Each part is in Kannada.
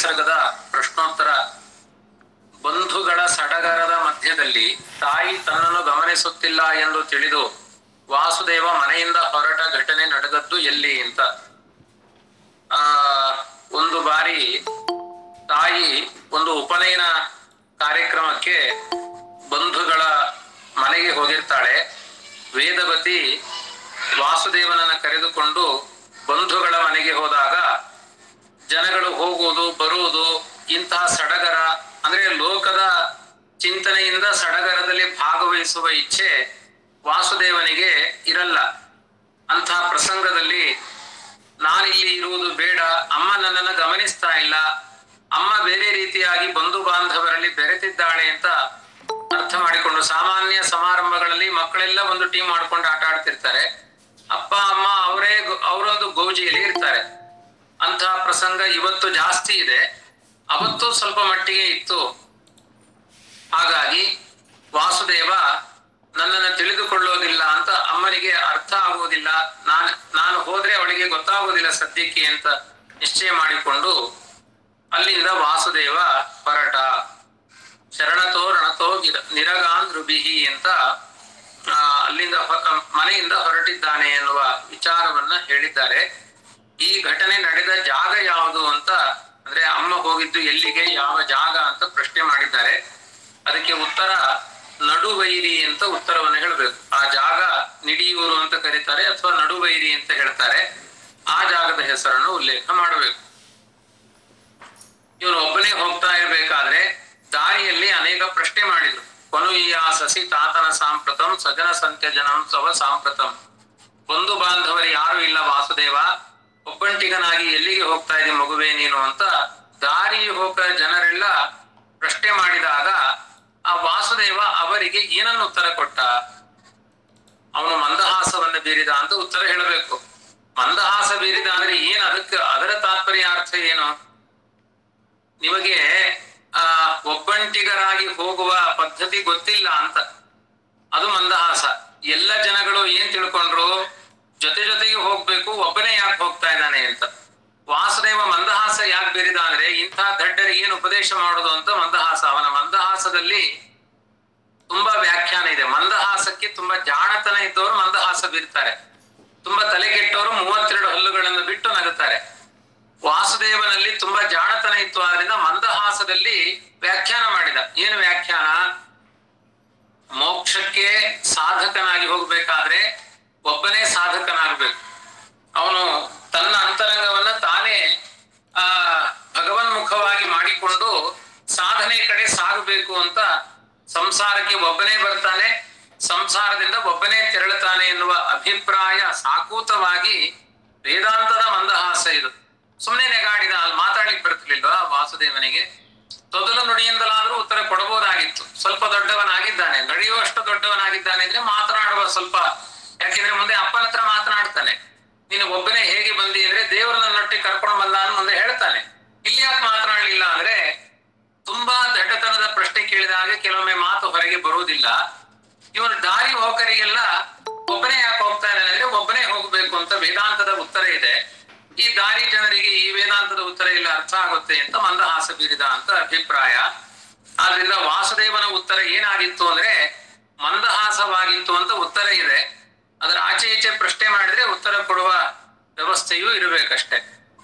ಸರ್ಗದ ಪ್ರಶ್ನೋತ್ತರ ಬಂಧುಗಳ ಸಡಗರದ ಮಧ್ಯದಲ್ಲಿ ತಾಯಿ ತನ್ನನ್ನು ಗಮನಿಸುತ್ತಿಲ್ಲ ಎಂದು ತಿಳಿದು ವಾಸುದೇವ ಮನೆಯಿಂದ ಹೊರಟ ಘಟನೆ ನಡೆದದ್ದು ಎಲ್ಲಿ ಅಂತ ಆ ಒಂದು ಬಾರಿ ತಾಯಿ ಒಂದು ಉಪನಯನ ಕಾರ್ಯಕ್ರಮಕ್ಕೆ ಬಂಧುಗಳ ಮನೆಗೆ ಹೋಗಿರ್ತಾಳೆ ವೇದವತಿ ವಾಸುದೇವನನ್ನ ಕರೆದುಕೊಂಡು ಬಂಧುಗಳ ಮನೆಗೆ ಹೋದಾಗ ಜನಗಳು ಹೋಗುವುದು ಬರುವುದು ಇಂತಹ ಸಡಗರ ಅಂದ್ರೆ ಲೋಕದ ಚಿಂತನೆಯಿಂದ ಸಡಗರದಲ್ಲಿ ಭಾಗವಹಿಸುವ ಇಚ್ಛೆ ವಾಸುದೇವನಿಗೆ ಇರಲ್ಲ ಅಂತಹ ಪ್ರಸಂಗದಲ್ಲಿ ನಾನಿಲ್ಲಿ ಇರುವುದು ಬೇಡ ಅಮ್ಮ ನನ್ನನ್ನು ಗಮನಿಸ್ತಾ ಇಲ್ಲ ಅಮ್ಮ ಬೇರೆ ರೀತಿಯಾಗಿ ಬಂಧು ಬಾಂಧವರಲ್ಲಿ ಬೆರೆತಿದ್ದಾಳೆ ಅಂತ ಅರ್ಥ ಮಾಡಿಕೊಂಡು ಸಾಮಾನ್ಯ ಸಮಾರಂಭಗಳಲ್ಲಿ ಮಕ್ಕಳೆಲ್ಲ ಒಂದು ಟೀಮ್ ಮಾಡ್ಕೊಂಡು ಆಟ ಆಡ್ತಿರ್ತಾರೆ ಅಪ್ಪ ಅಮ್ಮ ಅವರೇ ಅವರೊಂದು ಗೌಜಿಯಲ್ಲಿ ಇರ್ತಾರೆ ಅಂತಹ ಪ್ರಸಂಗ ಇವತ್ತು ಜಾಸ್ತಿ ಇದೆ ಅವತ್ತು ಸ್ವಲ್ಪ ಮಟ್ಟಿಗೆ ಇತ್ತು ಹಾಗಾಗಿ ವಾಸುದೇವ ನನ್ನನ್ನು ತಿಳಿದುಕೊಳ್ಳೋದಿಲ್ಲ ಅಂತ ಅಮ್ಮನಿಗೆ ಅರ್ಥ ಆಗುವುದಿಲ್ಲ ನಾನು ನಾನು ಹೋದ್ರೆ ಅವಳಿಗೆ ಗೊತ್ತಾಗುವುದಿಲ್ಲ ಸದ್ಯಕ್ಕೆ ಅಂತ ನಿಶ್ಚಯ ಮಾಡಿಕೊಂಡು ಅಲ್ಲಿಂದ ವಾಸುದೇವ ಹೊರಟ ಶರಣತೋ ರಣತೋ ಗಿರ- ನಿರಗಾನ್ ರುಬಿಹಿ ಅಂತ ಆ, ಅಲ್ಲಿಂದ ಹೊ- ಮನೆಯಿಂದ ಹೊರಟಿದ್ದಾನೆ ಎನ್ನುವ ವಿಚಾರವನ್ನ ಹೇಳಿದ್ದಾರೆ ಈ ಘಟನೆ ನಡೆದ ಜಾಗ ಯಾವುದು ಅಂತ ಅಂದ್ರೆ ಅಮ್ಮ ಹೋಗಿದ್ದು ಎಲ್ಲಿಗೆ ಯಾವ ಜಾಗ ಅಂತ ಪ್ರಶ್ನೆ ಮಾಡಿದ್ದಾರೆ ಅದಕ್ಕೆ ಉತ್ತರ ನಡುವೈರಿ ಅಂತ ಉತ್ತರವನ್ನು ಹೇಳಬೇಕು ಆ ಜಾಗ ನಿಡಿಯೂರು ಅಂತ ಕರೀತಾರೆ ಅಥವಾ ನಡುವೈರಿ ಅಂತ ಹೇಳ್ತಾರೆ ಆ ಜಾಗದ ಹೆಸರನ್ನು ಉಲ್ಲೇಖ ಮಾಡಬೇಕು ಇವನು ಒಬ್ಬನೇ ಹೋಗ್ತಾ ಇರ್ಬೇಕಾದ್ರೆ ದಾರಿಯಲ್ಲಿ ಅನೇಕ ಪ್ರಶ್ನೆ ಮಾಡಿದ್ರು ಕೊನುಯ್ಯ ಸಸಿ ತಾತನ ಸಾಂಪ್ರತಂ ಸಜನ ಸಂತ್ಯಜನಂ ಸವ ಸಾಂಪ್ರತಂ ಬಂಧು ಬಾಂಧವರು ಯಾರು ಇಲ್ಲ ವಾಸುದೇವ ಒಬ್ಬಂಟಿಗನಾಗಿ ಎಲ್ಲಿಗೆ ಹೋಗ್ತಾ ಇದ್ದಿ ಮಗುವೆ ನೀನು ಅಂತ ದಾರಿ ಹೋಗ ಜನರೆಲ್ಲ ಪ್ರಶ್ನೆ ಮಾಡಿದಾಗ ಆ ವಾಸುದೇವ ಅವರಿಗೆ ಏನನ್ನು ಉತ್ತರ ಕೊಟ್ಟ ಅವನು ಮಂದಹಾಸವನ್ನು ಬೀರಿದ ಅಂತ ಉತ್ತರ ಹೇಳಬೇಕು ಮಂದಹಾಸ ಬೀರಿದ ಅಂದ್ರೆ ಏನ್ ಅದಕ್ಕೆ ಅದರ ತಾತ್ಪರ್ಯಾರ್ಥ ಏನು ನಿಮಗೆ ಆ ಒಬ್ಬಂಟಿಗರಾಗಿ ಹೋಗುವ ಪದ್ಧತಿ ಗೊತ್ತಿಲ್ಲ ಅಂತ ಅದು ಮಂದಹಾಸ ಎಲ್ಲ ಜನಗಳು ಏನ್ ತಿಳ್ಕೊಂಡ್ರು ಜೊತೆ ಜೊತೆಗೆ ಹೋಗ್ಬೇಕು ಒಬ್ಬನೇ ಯಾಕೆ ಹೋಗ್ತಾ ಇದ್ದಾನೆ ಅಂತ ವಾಸುದೇವ ಮಂದಹಾಸ ಯಾಕೆ ಬೇರಿದ ಅಂದ್ರೆ ಇಂಥ ದಡ್ಡರಿಗೆ ಏನು ಉಪದೇಶ ಮಾಡೋದು ಅಂತ ಮಂದಹಾಸ ಅವನ ಮಂದಹಾಸದಲ್ಲಿ ತುಂಬಾ ವ್ಯಾಖ್ಯಾನ ಇದೆ ಮಂದಹಾಸಕ್ಕೆ ತುಂಬಾ ಜಾಣತನ ಇದ್ದವರು ಮಂದಹಾಸ ಬೀರ್ತಾರೆ ತುಂಬಾ ತಲೆಗೆಟ್ಟವರು ಮೂವತ್ತೆರಡು ಹಲ್ಲುಗಳನ್ನು ಬಿಟ್ಟು ನಗುತ್ತಾರೆ ವಾಸುದೇವನಲ್ಲಿ ತುಂಬಾ ಜಾಣತನ ಇತ್ತು ಆದ್ರಿಂದ ಮಂದಹಾಸದಲ್ಲಿ ವ್ಯಾಖ್ಯಾನ ಮಾಡಿದ ಏನು ವ್ಯಾಖ್ಯಾನ ಮೋಕ್ಷಕ್ಕೆ ಸಾಧಕನಾಗಿ ಹೋಗ್ಬೇಕಾದ್ರೆ ಒಬ್ಬನೇ ಸಾಧಕನಾಗ್ಬೇಕು ಅವನು ತನ್ನ ಅಂತರಂಗವನ್ನ ತಾನೇ ಆ ಭಗವನ್ಮುಖವಾಗಿ ಮಾಡಿಕೊಂಡು ಸಾಧನೆ ಕಡೆ ಸಾಗಬೇಕು ಅಂತ ಸಂಸಾರಕ್ಕೆ ಒಬ್ಬನೇ ಬರ್ತಾನೆ ಸಂಸಾರದಿಂದ ಒಬ್ಬನೇ ತೆರಳುತ್ತಾನೆ ಎನ್ನುವ ಅಭಿಪ್ರಾಯ ಸಾಕೂತವಾಗಿ ವೇದಾಂತದ ಮಂದಹಾಸ ಇದು ಸುಮ್ಮನೆ ನೆಗಾಡಿದ ಅಲ್ಲಿ ಮಾತಾಡ್ಲಿಕ್ಕೆ ಬರ್ತಿರ್ಲಿಲ್ವಾ ವಾಸುದೇವನಿಗೆ ತೊದಲು ನುಡಿಯಿಂದಲಾದ್ರೂ ಉತ್ತರ ಕೊಡಬಹುದಾಗಿತ್ತು ಸ್ವಲ್ಪ ದೊಡ್ಡವನಾಗಿದ್ದಾನೆ ನಡೆಯುವಷ್ಟು ದೊಡ್ಡವನಾಗಿದ್ದಾನೆ ಅಂದ್ರೆ ಮಾತನಾಡುವ ಸ್ವಲ್ಪ ಯಾಕೆಂದ್ರೆ ಮುಂದೆ ಅಪ್ಪನ ಹತ್ರ ಮಾತನಾಡ್ತಾನೆ ನೀನು ಒಬ್ಬನೇ ಹೇಗೆ ಬಂದಿ ಅಂದ್ರೆ ದೇವರು ನನ್ನೊಟ್ಟಿಗೆ ಕರ್ಕೊಂಡು ಬಂದ ಅಂತ ಮುಂದೆ ಹೇಳ್ತಾನೆ ಇಲ್ಲಿ ಯಾಕೆ ಮಾತನಾಡ್ಲಿಲ್ಲ ಅಂದ್ರೆ ತುಂಬಾ ದಡ್ಡತನದ ಪ್ರಶ್ನೆ ಕೇಳಿದಾಗ ಕೆಲವೊಮ್ಮೆ ಮಾತು ಹೊರಗೆ ಬರುವುದಿಲ್ಲ ಇವನು ದಾರಿ ಹೋಕರಿಗೆಲ್ಲ ಒಬ್ಬನೇ ಯಾಕೆ ಹೋಗ್ತಾ ಇದ್ದಾನೆ ಅಂದ್ರೆ ಒಬ್ಬನೇ ಹೋಗ್ಬೇಕು ಅಂತ ವೇದಾಂತದ ಉತ್ತರ ಇದೆ ಈ ದಾರಿ ಜನರಿಗೆ ಈ ವೇದಾಂತದ ಉತ್ತರ ಇಲ್ಲ ಅರ್ಥ ಆಗುತ್ತೆ ಅಂತ ಮಂದಹಾಸ ಬೀರಿದ ಅಂತ ಅಭಿಪ್ರಾಯ ಆದ್ರಿಂದ ವಾಸುದೇವನ ಉತ್ತರ ಏನಾಗಿತ್ತು ಅಂದ್ರೆ ಮಂದಹಾಸವಾಗಿತ್ತು ಅಂತ ಉತ್ತರ ಇದೆ ಅದರ ಆಚೆ ಈಚೆ ಪ್ರಶ್ನೆ ಮಾಡಿದ್ರೆ ಉತ್ತರ ಕೊಡುವ ವ್ಯವಸ್ಥೆಯೂ ಇರಬೇಕಷ್ಟೆ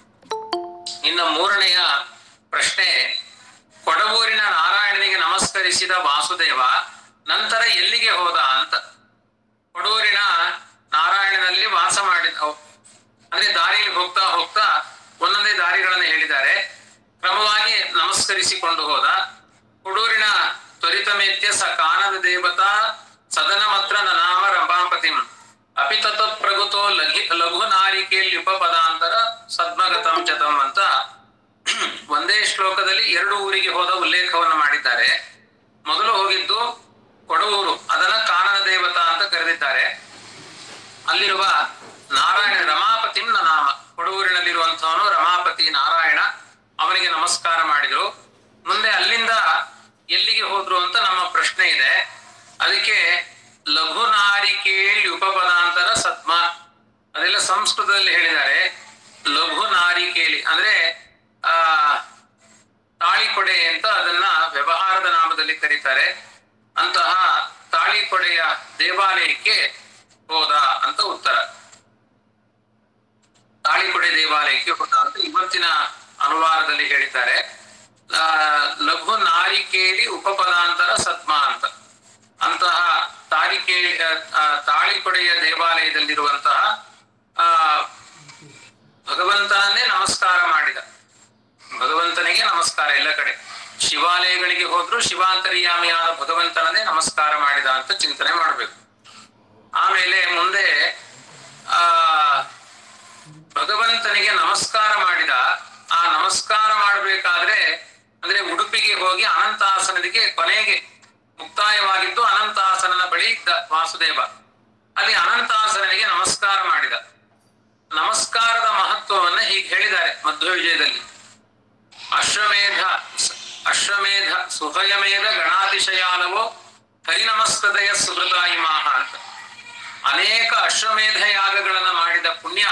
ಇನ್ನು ಮೂರನೆಯ ಪ್ರಶ್ನೆ ಕೊಡಗೂರಿನ ನಾರಾಯಣನಿಗೆ ನಮಸ್ಕರಿಸಿದ ವಾಸುದೇವ ನಂತರ ಎಲ್ಲಿಗೆ ಹೋದ ಅಂತ ಕೊಡೂರಿನ ನಾರಾಯಣನಲ್ಲಿ ವಾಸ ಮಾಡಿದ ಅಂದ್ರೆ ದಾರಿಯಲ್ಲಿ ಹೋಗ್ತಾ ಹೋಗ್ತಾ ಒಂದೊಂದೇ ದಾರಿಗಳನ್ನು ಹೇಳಿದ್ದಾರೆ ಕ್ರಮವಾಗಿ ನಮಸ್ಕರಿಸಿಕೊಂಡು ಹೋದ ಕೊಡೂರಿನ ತ್ವರಿತಮೇತ್ಯ ಸ ಕಾನದ ದೇವತಾ ಸದನ ಮಾತ್ರ ನಾಮ ರಂಭಾಪತಿಂ ಅಪಿ ತತ್ ಪ್ರಗುತೋ ಲಘಿ ಲಘು ನಾರಿಕೆಯಲ್ಲಿ ಉಪಪದಾಂತರ ಸದ್ಮಗತಂ ಚತಂ ಅಂತ ಒಂದೇ ಶ್ಲೋಕದಲ್ಲಿ ಎರಡು ಊರಿಗೆ ಹೋದ ಉಲ್ಲೇಖವನ್ನು ಮಾಡಿದ್ದಾರೆ ಮೊದಲು ಹೋಗಿದ್ದು ಕೊಡವೂರು ಅದನ್ನ ಕಾನನ ದೇವತಾ ಅಂತ ಕರೆದಿದ್ದಾರೆ ಅಲ್ಲಿರುವ ನಾರಾಯಣ ರಮಾಪತಿಂ ನಾಮ ಕೊಡವೂರಿನಲ್ಲಿರುವಂತವನು ರಮಾಪತಿ ನಾರಾಯಣ ಅವನಿಗೆ ನಮಸ್ಕಾರ ಮಾಡಿದ್ರು ಮುಂದೆ ಅಲ್ಲಿಂದ ಎಲ್ಲಿಗೆ ಹೋದ್ರು ಅಂತ ನಮ್ಮ ಪ್ರಶ್ನೆ ಇದೆ ಅದಕ್ಕೆ ಲಘು ನಾರಿಕೆಯಲ್ಲಿ ಉಪಪದಾಂತರ ಸದ್ಮ ಅದೆಲ್ಲ ಸಂಸ್ಕೃತದಲ್ಲಿ ಹೇಳಿದ್ದಾರೆ ಲಘು ನಾರಿಕೇಲಿ ಅಂದ್ರೆ ಆ ಅದನ್ನ ವ್ಯವಹಾರದ ನಾಮದಲ್ಲಿ ಕರೀತಾರೆ ಅಂತಹ ತಾಳಿಕೊಡೆಯ ದೇವಾಲಯಕ್ಕೆ ಹೋದ ಅಂತ ಉತ್ತರ ತಾಳಿಕೊಡೆ ದೇವಾಲಯಕ್ಕೆ ಹೋದ ಅಂತ ಇವತ್ತಿನ ಅನುವಾದದಲ್ಲಿ ಹೇಳಿದ್ದಾರೆ ಆ, ಲಘು ನಾರಿಕೇರಿ ಉಪಪದಾಂತರ ಸದ್ಮ ಅಂತ ಅಂತಹ ತಾರಿಕೆ ಆ, ತಾಳಿಕೊಡೆಯ ದೇವಾಲಯದಲ್ಲಿರುವಂತಹ ಆ ಭಗವಂತನನ್ನೇ ನಮಸ್ಕಾರ ಮಾಡಿದ ಭಗವಂತನಿಗೆ ನಮಸ್ಕಾರ ಎಲ್ಲ ಕಡೆ ಶಿವಾಲಯಗಳಿಗೆ ಹೋದ್ರು ಶಿವಾಂತರ್ಯಾಮಿಯಾದ ಭಗವಂತನನ್ನೇ ನಮಸ್ಕಾರ ಮಾಡಿದ ಅಂತ ಚಿಂತನೆ ಮಾಡಬೇಕು ಆಮೇಲೆ ಮುಂದೆ ಆ ಭಗವಂತನಿಗೆ ನಮಸ್ಕಾರ ಮಾಡಿದ ಆ ನಮಸ್ಕಾರ ಮಾಡಬೇಕಾದ್ರೆ ಅಂದ್ರೆ ಉಡುಪಿಗೆ ಹೋಗಿ ಅನಂತಾಸನದಿಗೆ ಕೊನೆಗೆ ಮುಕ್ತಾಯವಾಗಿದ್ದು ಅನಂತಾಸನನ ಬಳಿ ಇದ್ದ ವಾಸುದೇವ ಅಲ್ಲಿ ಅನಂತಾಸನಿಗೆ ನಮಸ್ಕಾರ ಮಾಡಿದ ನಮಸ್ಕಾರದ ಮಹತ್ವವನ್ನ ಹೀಗೆ ಹೇಳಿದ್ದಾರೆ ಮಧ್ವ ವಿಜಯದಲ್ಲಿ ಅಶ್ವಮೇಧ ಅಶ್ವಮೇಧ ಸುಹಯಮೇಧ ಗಣಾತಿಶಯಾಲವೋ ಹರಿನಮಸ್ಕೃತೆಯ ಸುಹೃತ ಇಮಾಹ ಅಂತ ಅನೇಕ ಅಶ್ವಮೇಧ ಯಾಗಗಳನ್ನ ಮಾಡಿದ ಪುಣ್ಯ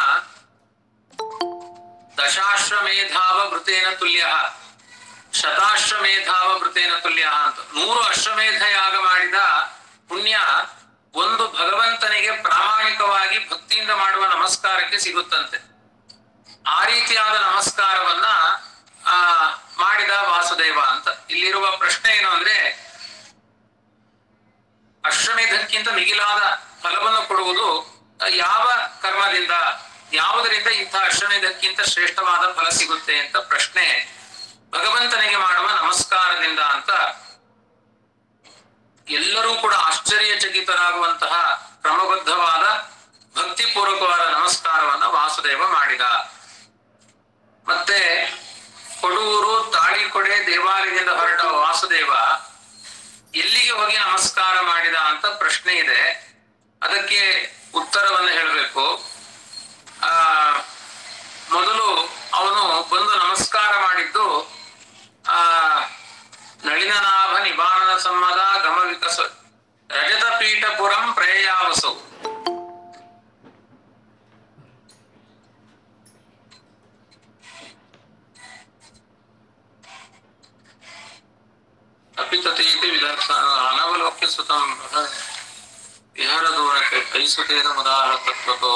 ದಶಾಶ್ವಮೇಧಾವ ವೃತೇನ ತುಲ್ಯ ಶತಾಶ್ವಮೇಧಾವ ವೃತೇನ ತುಲ್ಯ ಅಂತ ನೂರು ಅಶ್ವಮೇಧ ಯಾಗ ಮಾಡಿದ ಪುಣ್ಯ ಒಂದು ಭಗವಂತನಿಗೆ ಪ್ರಾಮಾಣಿಕವಾಗಿ ಭಕ್ತಿಯಿಂದ ಮಾಡುವ ನಮಸ್ಕಾರಕ್ಕೆ ಸಿಗುತ್ತಂತೆ ಆ ರೀತಿಯಾದ ನಮಸ್ಕಾರವನ್ನ ಆ ಮಾಡಿದ ವಾಸುದೇವ ಅಂತ ಇಲ್ಲಿರುವ ಪ್ರಶ್ನೆ ಏನು ಅಂದ್ರೆ ಅಶ್ವಮೇಧಕ್ಕಿಂತ ಮಿಗಿಲಾದ ಫಲವನ್ನು ಕೊಡುವುದು ಆ, ಯಾವ ಕರ್ಮದಿಂದ ಯಾವುದರಿಂದ ಇಂಥ ಅಶ್ವಮೇಧಕ್ಕಿಂತ ಶ್ರೇಷ್ಠವಾದ ಫಲ ಸಿಗುತ್ತೆ ಅಂತ ಪ್ರಶ್ನೆ ಭಗವಂತನಿಗೆ ಮಾಡುವ ನಮಸ್ಕಾರದಿಂದ ಅಂತ ಎಲ್ಲರೂ ಕೂಡ ಆಶ್ಚರ್ಯಚಕಿತರಾಗುವಂತಹ ಕ್ರಮಬದ್ಧವಾದ ಭಕ್ತಿಪೂರ್ವಕವಾದ ನಮಸ್ಕಾರವನ್ನ ವಾಸುದೇವ ಮಾಡಿದ ಮತ್ತೆ ಕೊಡೂರು ತಾಳಿಕೊಡೆ ದೇವಾಲಯದಿಂದ ಹೊರಟ ವಾಸುದೇವ ಎಲ್ಲಿಗೆ ಹೋಗಿ ನಮಸ್ಕಾರ ಮಾಡಿದ ಅಂತ ಪ್ರಶ್ನೆ ಇದೆ ಅದಕ್ಕೆ ಉತ್ತರವನ್ನು ಹೇಳಬೇಕು ಆ ಮೊದಲು ಅವನು ಬಂದು ನಮಸ್ಕಾರ ಮಾಡಿದ್ದು ಆ ನಳಿನನಾಭ ನಿಬಾನನ ಸಮ್ಮದ ಗಮ ವಿಕಸ ರಜತ ಪೀಠಪುರಂ ಪ್ರಯಾವಸು ಅಪಿತತೀತಿ ವಿದರ್ಶ ಅನವಲೋಕ್ಯ ಸುತಂ ವಿಹಾರ ದೂರಕ್ಕೆ ಕೈಸುತೇನ ಮುದಾರ ತತ್ವತೋ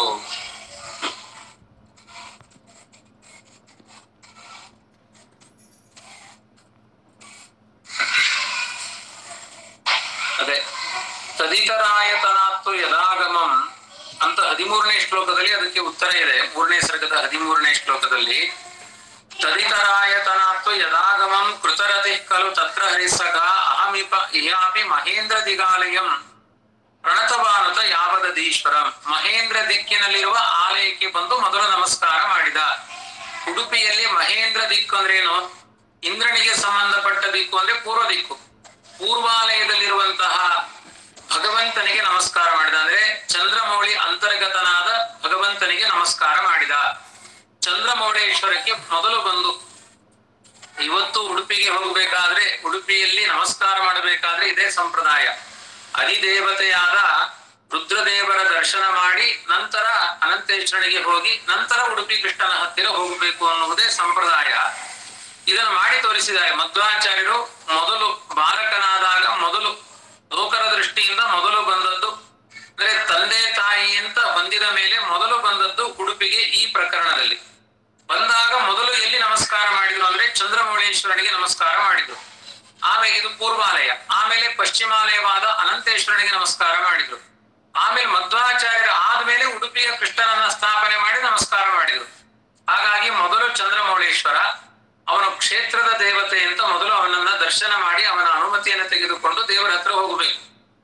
ಅದೇ ತದಿತರಾಯತನಾತ್ತು ಯದಾಗಮಂ ಅಂತ ಹದಿಮೂರನೇ ಶ್ಲೋಕದಲ್ಲಿ ಅದಕ್ಕೆ ಉತ್ತರ ಇದೆ ಮೂರನೇ ಸರ್ಗದ ಹದಿಮೂರನೇ ಶ್ಲೋಕದಲ್ಲಿ ತದಿತರಾಯತನಾತ್ತು ಯದಾಗಮಂ ಕೃತರತಿ ಖಲು ತತ್ರ ಹರಿಸಗ ಅಹಮಿಪ ಇಹಾಪಿ ಮಹೇಂದ್ರ ದಿಗಾಲಯಂ ಪ್ರಣತವಾನುತ ಯಾವದೀಶ್ವರಂ ಮಹೇಂದ್ರ ದಿಕ್ಕಿನಲ್ಲಿರುವ ಆಲಯಕ್ಕೆ ಬಂದು ಮೊದಲು ನಮಸ್ಕಾರ ಮಾಡಿದ ಉಡುಪಿಯಲ್ಲಿ ಮಹೇಂದ್ರ ದಿಕ್ಕು ಅಂದ್ರೆ ಏನು ಇಂದ್ರನಿಗೆ ಸಂಬಂಧಪಟ್ಟ ದಿಕ್ಕು ಅಂದ್ರೆ ಪೂರ್ವ ದಿಕ್ಕು ಪೂರ್ವಾಲಯದಲ್ಲಿರುವಂತಹ ಭಗವಂತನಿಗೆ ನಮಸ್ಕಾರ ಮಾಡಿದ ಅಂದ್ರೆ ಚಂದ್ರಮೌಳಿ ಅಂತರ್ಗತನಾದ ಭಗವಂತನಿಗೆ ನಮಸ್ಕಾರ ಮಾಡಿದ ಚಂದ್ರಮೌಳೇಶ್ವರಕ್ಕೆ ಮೊದಲು ಬಂದು ಇವತ್ತು ಉಡುಪಿಗೆ ಹೋಗಬೇಕಾದ್ರೆ ಉಡುಪಿಯಲ್ಲಿ ನಮಸ್ಕಾರ ಮಾಡಬೇಕಾದ್ರೆ ಇದೇ ಸಂಪ್ರದಾಯ ಅಧಿದೇವತೆಯಾದ ರುದ್ರದೇವರ ದರ್ಶನ ಮಾಡಿ ನಂತರ ಅನಂತೇಶ್ವರನಿಗೆ ಹೋಗಿ ನಂತರ ಉಡುಪಿ ಕೃಷ್ಣನ ಹತ್ತಿರ ಹೋಗಬೇಕು ಅನ್ನುವುದೇ ಸಂಪ್ರದಾಯ ಇದನ್ನು ಮಾಡಿ ತೋರಿಸಿದ್ದಾರೆ ಮಧ್ವಾಚಾರ್ಯರು ಮೊದಲು ಬಾಲಕನಾದಾಗ ಮೊದಲು ಲೋಕರ ದೃಷ್ಟಿಯಿಂದ ಮೊದಲು ಬಂದದ್ದು ಅಂದ್ರೆ ತಂದೆ ತಾಯಿ ಅಂತ ಹೊಂದಿದ ಮೇಲೆ ಮೊದಲು ಬಂದದ್ದು ಉಡುಪಿಗೆ ಈ ಪ್ರಕರಣದಲ್ಲಿ ಬಂದಾಗ ಮೊದಲು ಎಲ್ಲಿ ನಮಸ್ಕಾರ ಮಾಡಿದ್ರು ಅಂದ್ರೆ ಚಂದ್ರಮೌಳೇಶ್ವರನಿಗೆ ನಮಸ್ಕಾರ ಮಾಡಿದ್ರು ಆಮೇಲೆ ಇದು ಪೂರ್ವಾಲಯ ಆಮೇಲೆ ಪಶ್ಚಿಮಾಲಯವಾದ ಅನಂತೇಶ್ವರನಿಗೆ ನಮಸ್ಕಾರ ಮಾಡಿದ್ರು ಆಮೇಲೆ ಮಧ್ವಾಚಾರ್ಯರ ಆದ್ಮೇಲೆ ಉಡುಪಿಯ ಕೃಷ್ಣನನ್ನ ಸ್ಥಾಪನೆ ಮಾಡಿ ನಮಸ್ಕಾರ ಮಾಡಿದ್ರು ಹಾಗಾಗಿ ಮೊದಲು ಚಂದ್ರಮೌಳೇಶ್ವರ ಅವನ ಕ್ಷೇತ್ರದ ದೇವತೆ ಅಂತ ಮೊದಲು ಅವನನ್ನ ದರ್ಶನ ಮಾಡಿ ಅವನ ಅನುಮತಿಯನ್ನು ತೆಗೆದುಕೊಂಡು ದೇವರ ಹತ್ರ ಹೋಗಬೇಕು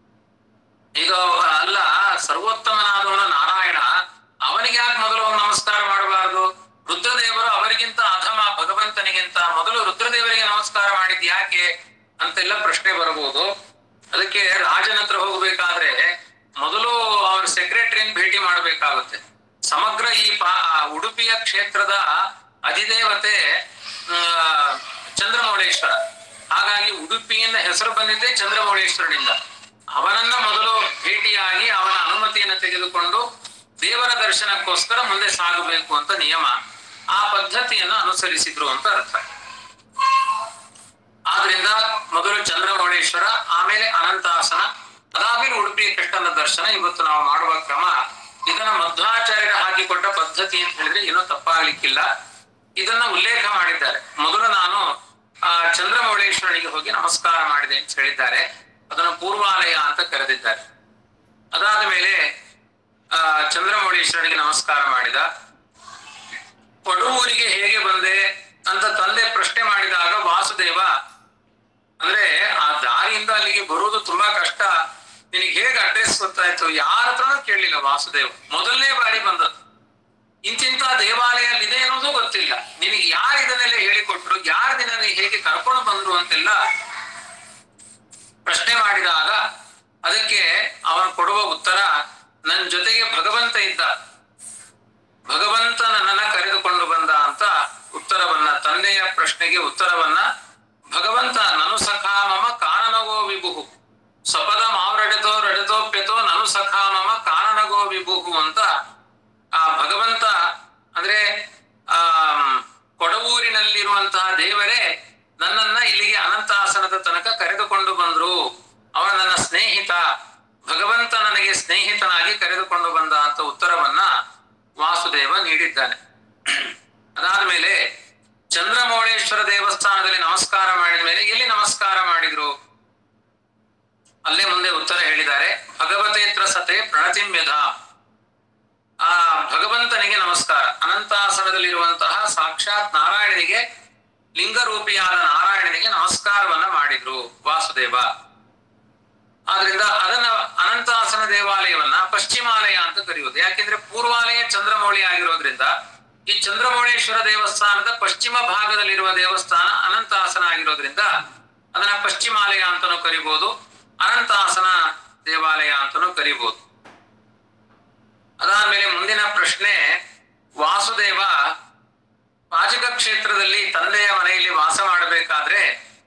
ಈಗ ಅಲ್ಲ ಸರ್ವೋತ್ತಮನಾದವನು ನಾರಾಯಣ ಅವನಿಗೆ ಯಾಕೆ ಮೊದಲು ಒಂದು ನಮಸ್ಕಾರ ಮಾಡಬಾರದು ರುದ್ರದೇವರು ಅವರಿಗಿಂತ ಅಧಮ ಭಗವಂತನಿಗಿಂತ ಮೊದಲು ರುದ್ರದೇವರಿಗೆ ನಮಸ್ಕಾರ ಮಾಡಿದ್ ಯಾಕೆ ಅಂತೆಲ್ಲ ಪ್ರಶ್ನೆ ಬರಬಹುದು ಅದಕ್ಕೆ ರಾಜನ ಹತ್ರ ಹೋಗ್ಬೇಕಾದ್ರೆ ಮೊದಲು ಅವ್ರ ಸೆಕ್ರೆಟರಿಯನ್ನು ಭೇಟಿ ಮಾಡಬೇಕಾಗುತ್ತೆ ಸಮಗ್ರ ಈ ಪಾ ಆ ಉಡುಪಿಯ ಕ್ಷೇತ್ರದ ಅಧಿದೇವತೆ ಆ, ಚಂದ್ರಮೌಳೇಶ್ವರ ಹಾಗಾಗಿ ಉಡುಪಿಯಿಂದ ಹೆಸರು ಬಂದಿದ್ದೇ ಚಂದ್ರಮೌಳೇಶ್ವರನಿಂದ ಅವನನ್ನ ಮೊದಲು ಭೇಟಿಯಾಗಿ ಅವನ ಅನುಮತಿಯನ್ನು ತೆಗೆದುಕೊಂಡು ದೇವರ ದರ್ಶನಕ್ಕೋಸ್ಕರ ಮುಂದೆ ಸಾಗಬೇಕು ಅಂತ ನಿಯಮ ಆ ಪದ್ಧತಿಯನ್ನು ಅನುಸರಿಸಿದ್ರು ಅಂತ ಅರ್ಥ ಆದ ಆದ್ರಿಂದ ಮೊದಲು ಚಂದ್ರಮೌಳೇಶ್ವರ ಆಮೇಲೆ ಅನಂತಾಸನ ಅದಾದ್ಮೇಲೆ ಉಡುಪಿ ಕೃಷ್ಣನ ದರ್ಶನ ಇವತ್ತು ನಾವು ಮಾಡುವ ಕ್ರಮ ಇದನ್ನ ಮಧ್ವಾಚಾರ್ಯರ ಹಾಕಿಕೊಟ್ಟ ಪದ್ಧತಿ ಅಂತ ಹೇಳಿದ್ರೆ ಏನೋ ತಪ್ಪಾಗ್ಲಿಕ್ಕಿಲ್ಲ ಇದನ್ನ ಉಲ್ಲೇಖ ಮಾಡಿದ್ದಾರೆ ಮೊದಲು ನಾನು ಆ ಚಂದ್ರಮೌಳೇಶ್ವರನಿಗೆ ಹೋಗಿ ನಮಸ್ಕಾರ ಮಾಡಿದೆ ಅಂತ ಹೇಳಿದ್ದಾರೆ ಅದನ್ನು ಪೂರ್ವಾಲಯ ಅಂತ ಕರೆದಿದ್ದಾರೆ ಅದಾದ ಮೇಲೆ ಆ ಚಂದ್ರಮೌಳೇಶ್ವರನಿಗೆ ನಮಸ್ಕಾರ ಮಾಡಿದ ಪಡುವೂರಿಗೆ ಹೇಗೆ ಬಂದೆ ಅಂತ ತಂದೆ ಪ್ರಶ್ನೆ ಮಾಡಿದಾಗ ವಾಸುದೇವ ಅಂದ್ರೆ ಆ ದಾರಿಯಿಂದ ಅಲ್ಲಿಗೆ ಬರುವುದು ತುಂಬಾ ಕಷ್ಟ ನಿನಗೆ ಹೇಗೆ ಅಡ್ರೆಸ್ ಗೊತ್ತಾಯ್ತು ಯಾರ ಹತ್ರನೂ ಕೇಳಲಿಲ್ಲ ವಾಸುದೇವ ಮೊದಲನೇ ಬಾರಿ ಬಂದದ್ದು ಇಂತಿಂತ ದೇವಾಲಯ ಇದೆ ಅನ್ನೋದು ಗೊತ್ತಿಲ್ಲ ನಿನಗೆ ಯಾರು ಇದನ್ನೆಲ್ಲ ಹೇಳಿಕೊಟ್ರು ಯಾರು ನಿನ್ನನ್ನು ಹೇಗೆ ಕರ್ಕೊಂಡು ಬಂದ್ರು ಅಂತೆಲ್ಲ ಪ್ರಶ್ನೆ ಮಾಡಿದಾಗ ಅದಕ್ಕೆ ಅವನು ಕೊಡುವ ಉತ್ತರ ನನ್ನ ಜೊತೆಗೆ ಭಗವಂತ ಇದ್ದ ಭಗವಂತ ನನ್ನನ್ನ ಕರೆದುಕೊಂಡು ಬಂದ ಅಂತ ಉತ್ತರವನ್ನ ತಂದೆಯ ಪ್ರಶ್ನೆಗೆ ಉತ್ತರವನ್ನ ಭಗವಂತ ನನು ಸಖಾ ಮಮ ಕಾನನಗೋ ವಿಭುಹು ಸಪದ ಮಾವ್ರಡೆತೋ ರಡೆತೋಪ್ಯತೋ ನನು ಸಖಾ ಮಮ ಕಾನನಗೋ ವಿಭುಹು ಅಂತ ಆ ಭಗವಂತ ಅಂದ್ರೆ ಆ ಕೊಡವೂರಿನಲ್ಲಿರುವಂತಹ ದೇವರೇ ನನ್ನನ್ನ ಇಲ್ಲಿಗೆ ಅನಂತಾಸನದ ತನಕ ಕರೆದುಕೊಂಡು ಬಂದ್ರು ಅವನ ನನ್ನ ಸ್ನೇಹಿತ ಭಗವಂತ ನನಗೆ ಸ್ನೇಹಿತನಾಗಿ ಕರೆದುಕೊಂಡು ಬಂದ ಅಂತ ಉತ್ತರವನ್ನ ವಾಸುದೇವ ನೀಡಿದ್ದಾನೆ ಅದಾದ ಮೇಲೆ ಚಂದ್ರಮೌಳೇಶ್ವರ ದೇವಸ್ಥಾನದಲ್ಲಿ ನಮಸ್ಕಾರ ಮಾಡಿದ ಮೇಲೆ ಎಲ್ಲಿ ನಮಸ್ಕಾರ ಮಾಡಿದ್ರು ಅಲ್ಲೇ ಮುಂದೆ ಉತ್ತರ ಹೇಳಿದ್ದಾರೆ ಭಗವತೇತ್ರ ಸತೆ ಪ್ರಣತಿಮ್ಯಧ ಆ ಭಗವಂತನಿಗೆ ನಮಸ್ಕಾರ ಅನಂತಾಸನದಲ್ಲಿರುವಂತಹ ಸಾಕ್ಷಾತ್ ನಾರಾಯಣನಿಗೆ ಲಿಂಗರೂಪಿಯಾದ ನಾರಾಯಣನಿಗೆ ನಮಸ್ಕಾರವನ್ನ ಮಾಡಿದ್ರು ವಾಸುದೇವ ಆದ್ರಿಂದ ಅದನ್ನ ಅನಂತಾಸನ ದೇವಾಲಯವನ್ನ ಪಶ್ಚಿಮಾಲಯ ಅಂತ ಕರೆಯುವುದು ಯಾಕೆಂದ್ರೆ ಪೂರ್ವಾಲಯ ಚಂದ್ರಮೌಳಿ ಆಗಿರೋದ್ರಿಂದ ಈ ಚಂದ್ರಮೌಳೇಶ್ವರ ದೇವಸ್ಥಾನದ ಪಶ್ಚಿಮ ಭಾಗದಲ್ಲಿರುವ ದೇವಸ್ಥಾನ ಅನಂತಾಸನ ಆಗಿರೋದ್ರಿಂದ ಅದನ್ನ ಪಶ್ಚಿಮಾಲಯ ಅಂತಾನೂ ಕರಿಬಹುದು ಅನಂತಾಸನ ದೇವಾಲಯ ಅಂತಾನೂ ಕರಿಬಹುದು ಅದಾದ್ಮೇಲೆ ಮುಂದಿನ ಪ್ರಶ್ನೆ ವಾಸುದೇವ ಪಾಚಕ ಕ್ಷೇತ್ರದಲ್ಲಿ ತಂದೆಯ ಮನೆಯಲ್ಲಿ ವಾಸ ಮಾಡಬೇಕಾದ್ರೆ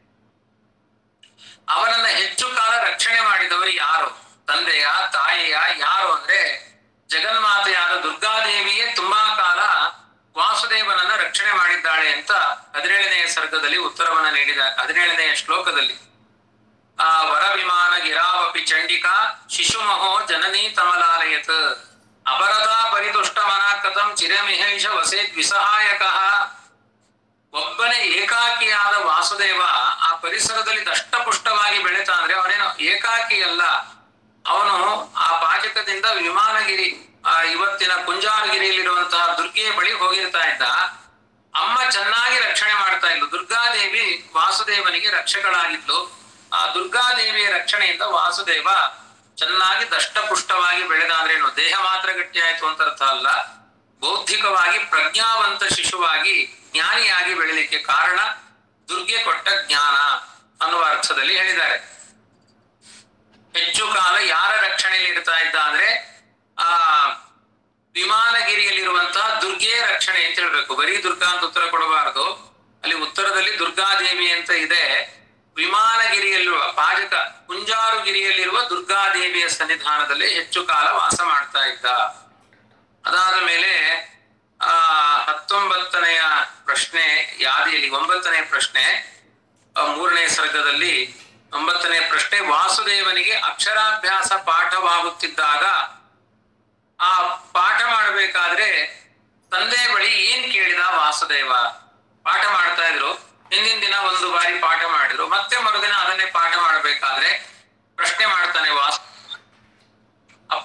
ಅವನನ್ನ ಹೆಚ್ಚು ಕಾಲ ರಕ್ಷಣೆ ಮಾಡಿದವರು ಯಾರು ತಂದೆಯ ತಾಯಿಯ ಯಾರು ಅಂದ್ರೆ ಜಗನ್ಮಾತೆಯಾದ ದುರ್ಗಾದೇವಿಯೇ ತುಂಬಾ ಕಾಲ ವಾಸುದೇವನನ್ನ ರಕ್ಷಣೆ ಮಾಡಿದ್ದಾಳೆ ಅಂತ ಹದಿನೇಳನೆಯ ಸರ್ಗದಲ್ಲಿ ಉತ್ತರವನ್ನ ನೀಡಿದ ಹದಿನೇಳನೆಯ ಶ್ಲೋಕದಲ್ಲಿ ಆ ವರ ವಿಮಾನ ಗಿರಾವಪಿ ಚಂಡಿಕಾ ಶಿಶುಮಹೋ ಜನನೀ ತಮಲಾಲಯತ್ ಅಪರದಾ ಪರಿತುಷ್ಟ ಮನ ಕಥಂ ಚಿರಮಿಹೈಷ ವಸೇದ್ ವಿಸಹಾಯಕ ಒಬ್ಬನೇ ಏಕಾಕಿಯಾದ ವಾಸುದೇವ ಆ ಪರಿಸರದಲ್ಲಿ ದಷ್ಟಪುಷ್ಟವಾಗಿ ಬೆಳೆತ ಅಂದ್ರೆ ಅವನೇನು ಏಕಾಕಿ ಅಲ್ಲ ಅವನು ಆ ಪಾಜಕದಿಂದ ವಿಮಾನಗಿರಿ ಆ ಇವತ್ತಿನ ಕುಂಜಾರಗಿರಿಯಲ್ಲಿರುವಂತಹ ದುರ್ಗೆಯ ಬಳಿ ಹೋಗಿರ್ತಾ ಇದ್ದ ಅಮ್ಮ ಚೆನ್ನಾಗಿ ರಕ್ಷಣೆ ಮಾಡ್ತಾ ಇದ್ಲು ದುರ್ಗಾದೇವಿ ವಾಸುದೇವನಿಗೆ ರಕ್ಷಕಳಾಗಿದ್ಲು ಆ ದುರ್ಗಾದೇವಿಯ ರಕ್ಷಣೆಯಿಂದ ವಾಸುದೇವ ಚೆನ್ನಾಗಿ ದಷ್ಟಪುಷ್ಟವಾಗಿ ಬೆಳೆದ ಅಂದ್ರೆ ಏನು ದೇಹ ಮಾತ್ರ ಗಟ್ಟಿಯಾಯ್ತು ಅಂತ ಅರ್ಥ ಅಲ್ಲ ಬೌದ್ಧಿಕವಾಗಿ ಪ್ರಜ್ಞಾವಂತ ಶಿಶುವಾಗಿ ಜ್ಞಾನಿಯಾಗಿ ಬೆಳಿಲಿಕ್ಕೆ ಕಾರಣ ದುರ್ಗೆ ಕೊಟ್ಟ ಜ್ಞಾನ ಅನ್ನುವ ಅರ್ಥದಲ್ಲಿ ಹೇಳಿದ್ದಾರೆ ಹೆಚ್ಚು ಕಾಲ ಯಾರ ರಕ್ಷಣೆಯಲ್ಲಿ ಇರ್ತಾ ಇದ್ದ ಅಂದ್ರೆ ಆ ವಿಮಾನಗಿರಿಯಲ್ಲಿರುವಂತಹ ದುರ್ಗೆ ರಕ್ಷಣೆ ಅಂತ ಹೇಳ್ಬೇಕು ಬರೀ ದುರ್ಗಾ ಅಂತ ಉತ್ತರ ಕೊಡಬಾರದು ಅಲ್ಲಿ ಉತ್ತರದಲ್ಲಿ ದುರ್ಗಾದೇವಿ ಅಂತ ಇದೆ ವಿಮಾನಗಿರಿಯಲ್ಲಿರುವ ಪಾಜಕ ಕುಂಜಾರುಗಿರಿಯಲ್ಲಿರುವ ದುರ್ಗಾದೇವಿಯ ಸನ್ನಿಧಾನದಲ್ಲಿ ಹೆಚ್ಚು ಕಾಲ ವಾಸ ಮಾಡ್ತಾ ಇದ್ದ ಅದಾದ ಮೇಲೆ ಆ ಹತ್ತೊಂಬತ್ತನೆಯ ಪ್ರಶ್ನೆ ಯಾದಿಯಲ್ಲಿ ಒಂಬತ್ತನೇ ಪ್ರಶ್ನೆ ಆ, ಮೂರನೇ ಸರ್ಗದಲ್ಲಿ ಒಂಬತ್ತನೇ ಪ್ರಶ್ನೆ ವಾಸುದೇವನಿಗೆ ಅಕ್ಷರಾಭ್ಯಾಸ ಪಾಠವಾಗುತ್ತಿದ್ದಾಗ ಆ ಪಾಠ ಮಾಡಬೇಕಾದ್ರೆ ತಂದೆ ಬಳಿ ಏನ್ ಕೇಳಿದ ವಾಸುದೇವ ಪಾಠ ಮಾಡ್ತಾ ಇದ್ರು ಹಿಂದಿನ ದಿನ ಒಂದು ಬಾರಿ ಪಾಠ ಮಾಡಿದ್ರು ಮತ್ತೆ ಮರುದಿನ ಅದನ್ನೇ ಪಾಠ ಮಾಡಬೇಕಾದ್ರೆ ಪ್ರಶ್ನೆ ಮಾಡ್ತಾನೆ ವಾಸು ಅಪ್ಪ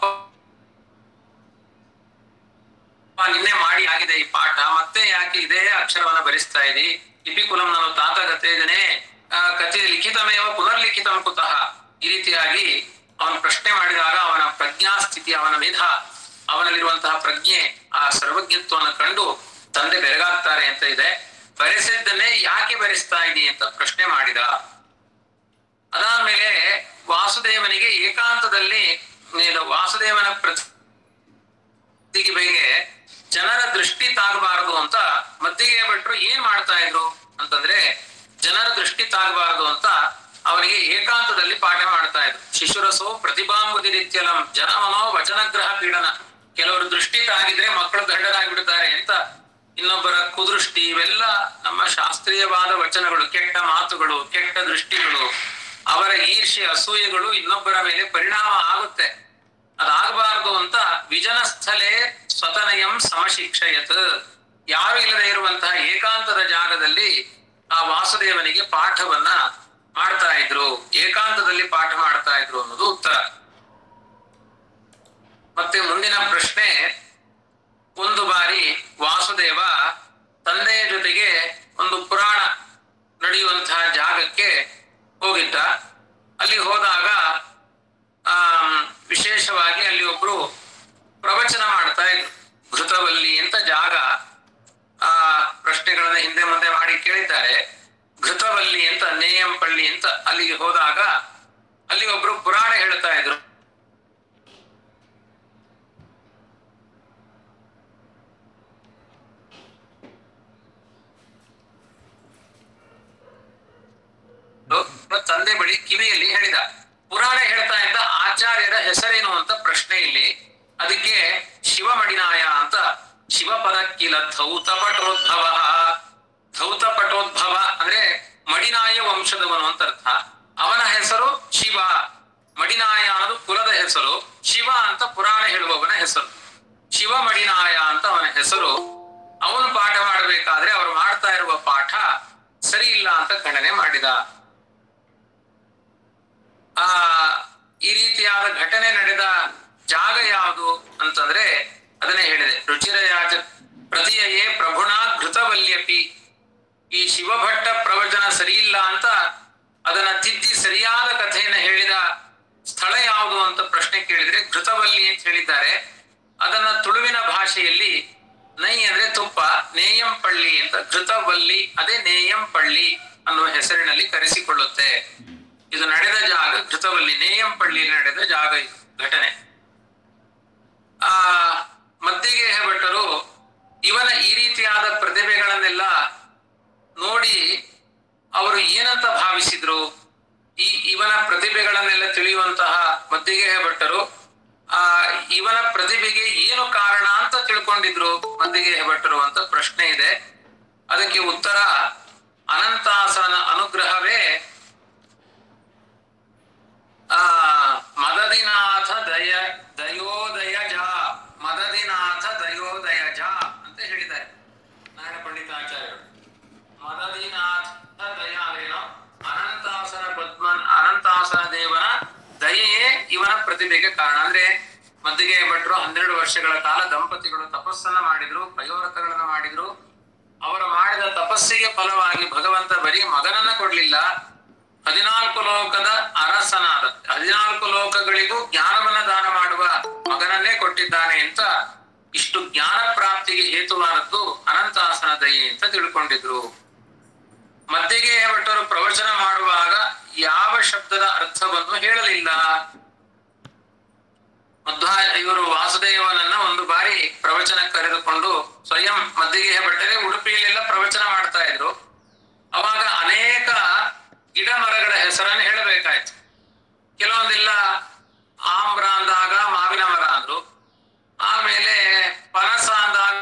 ಅಪ್ಪ, ನಿನ್ನೆ ಮಾಡಿ ಆಗಿದೆ ಈ ಪಾಠ ಮತ್ತೆ ಯಾಕೆ ಇದೇ ಅಕ್ಷರವನ್ನ ಬರಿಸ್ತಾ ಇದಿ ಲಿಪಿಕುಲಂ ನಾನು ತಾತ ಗತೇಜನೆ ಕಥೆ ಲಿಖಿತಮೇವ ಪುನರ್ಲಿಖಿತಂ ಕುತಃ ಈ ರೀತಿಯಾಗಿ ಅವನು ಪ್ರಶ್ನೆ ಮಾಡಿದಾಗ ಅವನ ಪ್ರಜ್ಞಾಸ್ಥಿತಿ ಅವನ ವಿಧ ಅವನಲ್ಲಿರುವಂತಹ ಪ್ರಜ್ಞೆ ಆ ಸರ್ವಜ್ಞತ್ವವನ್ನು ಕಂಡು ತಂದೆ ಬೆರಗಾಗ್ತಾರೆ ಅಂತ ಇದೆ ಬರೆಸಿದ್ದನ್ನೇ ಯಾಕೆ ಬರೆಸ್ತಾ ಇದಿ ಅಂತ ಪ್ರಶ್ನೆ ಮಾಡಿದ ಅದಾದ್ಮೇಲೆ ವಾಸುದೇವನಿಗೆ ಏಕಾಂತದಲ್ಲಿ ನೀನು ವಾಸುದೇವನ ಪ್ರತಿಭೆಗೆ ಜನರ ದೃಷ್ಟಿ ತಾಗಬಾರದು ಅಂತ ಮದ್ದಿಗೆ ಭಟ್ರು ಏನ್ ಮಾಡ್ತಾ ಇದ್ರು ಅಂತಂದ್ರೆ ಜನರ ದೃಷ್ಟಿ ತಾಗಬಾರದು ಅಂತ ಅವನಿಗೆ ಏಕಾಂತದಲ್ಲಿ ಪಾಠ ಮಾಡ್ತಾ ಇದ್ರು ಶಿಶುರಸೋ ಪ್ರತಿಭಾಂಬುದಿ ರೀತ್ಯಲಂ ಜನಮನೋ ವಚನಗ್ರಹ ಪೀಡನ ಕೆಲವರು ದೃಷ್ಟಿ ತಾಗಿದ್ರೆ ಮಕ್ಕಳು ಗಂಡರಾಗಿ ಬಿಡ್ತಾರೆ ಅಂತ ಇನ್ನೊಬ್ಬರ ಕುದೃಷ್ಟಿ ಇವೆಲ್ಲ ನಮ್ಮ ಶಾಸ್ತ್ರೀಯವಾದ ವಚನಗಳು ಕೆಟ್ಟ ಮಾತುಗಳು ಕೆಟ್ಟ ದೃಷ್ಟಿಗಳು ಅವರ ಈರ್ಷ್ಯೆ ಅಸೂಯೆಗಳು ಇನ್ನೊಬ್ಬರ ಮೇಲೆ ಪರಿಣಾಮ ಆಗುತ್ತೆ ಅದಾಗಬಾರದು ಅಂತ ವಿಜನ ಸ್ಥಳೇ ಸ್ವತನಯಂ ಸಮಶಿಕ್ಷಯತ್ ಯಾರು ಇಲ್ಲದೆ ಇರುವಂತಹ ಏಕಾಂತದ ಜಾಗದಲ್ಲಿ ಆ ವಾಸುದೇವನಿಗೆ ಪಾಠವನ್ನ ಮಾಡ್ತಾ ಇದ್ರು ಏಕಾಂತದಲ್ಲಿ ಪಾಠ ಮಾಡ್ತಾ ಇದ್ರು ಅನ್ನೋದು ಉತ್ತರ ಮತ್ತೆ ಮುಂದಿನ ಪ್ರಶ್ನೆ ಒಂದು ಬಾರಿ ವಾಸುದೇವ ತಂದೆಯ ಜೊತೆಗೆ ಒಂದು ಪುರಾಣ ನಡೆಯುವಂತಹ ಜಾಗಕ್ಕೆ ಹೋಗಿದ್ದ ಅಲ್ಲಿ ಹೋದಾಗ ಆ ವಿಶೇಷವಾಗಿ ಅಲ್ಲಿ ಒಬ್ರು ಪ್ರವಚನ ಮಾಡ್ತಾ ಇದ್ರು ಘೃತವಲ್ಲಿ ಅಂತ ಜಾಗ ಆ ಪ್ರಶ್ನೆಗಳನ್ನ ಹಿಂದೆ ಮುಂದೆ ಮಾಡಿ ಕೇಳಿದ್ದಾರೆ ಘೃತವಲ್ಲಿ ಅಂತ ನೇಯಂಪಳ್ಳಿ ಅಂತ ಅಲ್ಲಿಗೆ ಹೋದಾಗ ಅಲ್ಲಿ ಒಬ್ರು ಪುರಾಣ ಹೇಳ್ತಾ ಇದ್ರು ತಂದೆ ಬಳಿ ಕಿವಿಯಲ್ಲಿ ಹೇಳಿದ ಪುರಾಣ ಹೇಳ್ತಾ ಇದ್ದ ಆಚಾರ್ಯರ ಹೆಸರೇನು ಅಂತ ಪ್ರಶ್ನೆ ಇಲ್ಲಿ ಅದಕ್ಕೆ ಶಿವಮಡಿನಾಯ ಅಂತ ಶಿವಪದ ಕಿಲ ಧೌತ ಪಟೋದ್ಭವ ಧೌತ ಪಟೋದ್ಭವ ಅಂದ್ರೆ ಮಡಿನಾಯ ವಂಶದವನು ಅಂತ ಅರ್ಥ ಅವನ ಹೆಸರು ಶಿವ ಮಡಿನಾಯ ಅನ್ನೋದು ಕುಲದ ಹೆಸರು ಶಿವ ಅಂತ ಪುರಾಣ ಹೇಳುವವನ ಹೆಸರು ಶಿವ ಮಡಿನಾಯ ಅಂತ ಅವನ ಹೆಸರು ಅವನು ಪಾಠ ಮಾಡಬೇಕಾದ್ರೆ ಅವರು ಮಾಡ್ತಾ ಇರುವ ಪಾಠ ಸರಿ ಇಲ್ಲ ಅಂತ ಖಂಡನೆ ಮಾಡಿದ ಆ ಈ ರೀತಿಯಾದ ಘಟನೆ ನಡೆದ ಜಾಗ ಯಾವುದು ಅಂತಂದ್ರೆ ಅದನ್ನೇ ಹೇಳಿದೆ ರುಚಿರಯಾಜ ಪ್ರತಿಯೇ ಪ್ರಭುಣ ಘೃತವಲ್ಯಪಿ ಈ ಶಿವಭಟ್ಟ ಪ್ರವಚನ ಸರಿ ಇಲ್ಲ ಅಂತ ಅದನ್ನ ತಿದ್ದಿ ಸರಿಯಾದ ಕಥೆಯನ್ನ ಹೇಳಿದ ಸ್ಥಳ ಯಾವುದು ಅಂತ ಪ್ರಶ್ನೆ ಕೇಳಿದ್ರೆ ಘೃತವಲ್ಲಿ ಅಂತ ಹೇಳಿದ್ದಾರೆ ಅದನ್ನ ತುಳುವಿನ ಭಾಷೆಯಲ್ಲಿ ನೈ ಅಂದ್ರೆ ತುಪ್ಪ ನೇಯಂಪಳ್ಳಿ ಅಂತ ಘೃತವಲ್ಲಿ ಅದೇ ನೇಯಂಪಳ್ಳಿ ಅನ್ನುವ ಹೆಸರಿನಲ್ಲಿ ಕರೆಸಿಕೊಳ್ಳುತ್ತೆ ಇದು ನಡೆದ ಜಾಗ ಘೃತವಲ್ಲಿ ನೇಯಂಪಳ್ಳಿಯಲ್ಲಿ ನಡೆದ ಜಾಗ ಇದು ಘಟನೆ ಆ ಮದ್ದಿಗೆ ಭಟ್ಟರು ಇವನ ಈ ರೀತಿಯಾದ ಪ್ರತಿಭೆಗಳನ್ನೆಲ್ಲ ನೋಡಿ ಅವರು ಏನಂತ ಭಾವಿಸಿದ್ರು ಈ ಇವನ ಪ್ರತಿಭೆಗಳನ್ನೆಲ್ಲ ತಿಳಿಯುವಂತಹ ಮದ್ದಿಗೆ ಭಟ್ಟರು ಆ ಇವನ ಪ್ರತಿಭೆಗೆ ಏನು ಕಾರಣ ಅಂತ ತಿಳ್ಕೊಂಡಿದ್ರು ಮದ್ದಿಗೆ ಭಟ್ಟರು ಅಂತ ಪ್ರಶ್ನೆ ಇದೆ ಅದಕ್ಕೆ ಉತ್ತರ ಅನಂತಾಸನ ಅನುಗ್ರಹವೇ ಆ ಮದದಿನಾಥ ದಯ ದಯೋದಯ ಜಾ ಮದದಿನಾಥ ದಯೋದಯ ಜಾ ಅಂತ ಹೇಳಿದ್ದಾರೆ ನಾರಾಯಣ ಪಂಡಿತಾಚಾರ್ಯರು ಮದದಿನಾಥ ದಯ ಅಂದ್ರೇನು ಅನಂತಾಸನ ಪದ್ಮನ್ ಅನಂತಾಸನ ದೇವನ ದಯೆಯೇ ಇವನ ಪ್ರತಿಭೆಗೆ ಕಾರಣ ಅಂದ್ರೆ ಮದ್ದಿಗೆ ಭಟ್ರು ಹನ್ನೆರಡು ವರ್ಷಗಳ ಕಾಲ ದಂಪತಿಗಳು ತಪಸ್ಸನ್ನ ಮಾಡಿದ್ರು ಪಯೋರತಗಳನ್ನ ಮಾಡಿದ್ರು ಅವರು ಮಾಡಿದ ತಪಸ್ಸಿಗೆ ಫಲವಾಗಿ ಭಗವಂತ ಬರೀ ಮಗನನ್ನ ಕೊಡ್ಲಿಲ್ಲ ಹದಿನಾಲ್ಕು ಲೋಕದ ಅರಸನಾದ ಹದಿನಾಲ್ಕು ಲೋಕಗಳಿಗೂ ಜ್ಞಾನವನ್ನ ದಾನ ಮಾಡುವ ಮಗನನ್ನೇ ಕೊಟ್ಟಿದ್ದಾನೆ ಅಂತ ಇಷ್ಟು ಜ್ಞಾನ ಪ್ರಾಪ್ತಿಗೆ ಹೇತುವಾದದ್ದು ಅನಂತಾಸನ ದಯೆ ಅಂತ ತಿಳ್ಕೊಂಡಿದ್ರು ಮದ್ದಿಗೆ ಭಟ್ಟರು ಪ್ರವಚನ ಮಾಡುವಾಗ ಯಾವ ಶಬ್ದದ ಅರ್ಥವನ್ನು ಹೇಳಲಿಲ್ಲ ಮಧ್ವ ಇವರು ವಾಸುದೇವನನ್ನ ಒಂದು ಬಾರಿ ಪ್ರವಚನ ಕರೆದುಕೊಂಡು ಸ್ವಯಂ ಮದ್ದಿಗೆ ಭಟ್ಟರೇ ಉಡುಪಿಯಲ್ಲೆಲ್ಲ ಪ್ರವಚನ ಮಾಡ್ತಾ ಇದ್ರು ಅವಾಗ ಅನೇಕ ಗಿಡ ಮರಗಳ ಹೆಸರನ್ನು ಹೇಳಬೇಕಾಯ್ತು ಕೆಲವೊಂದೆಲ್ಲ ಆಮ್ರ ಅಂದಾಗ ಮಾವಿನ ಮರ ಅಂದ್ರು ಆಮೇಲೆ ಪನಸ ಅಂದಾಗ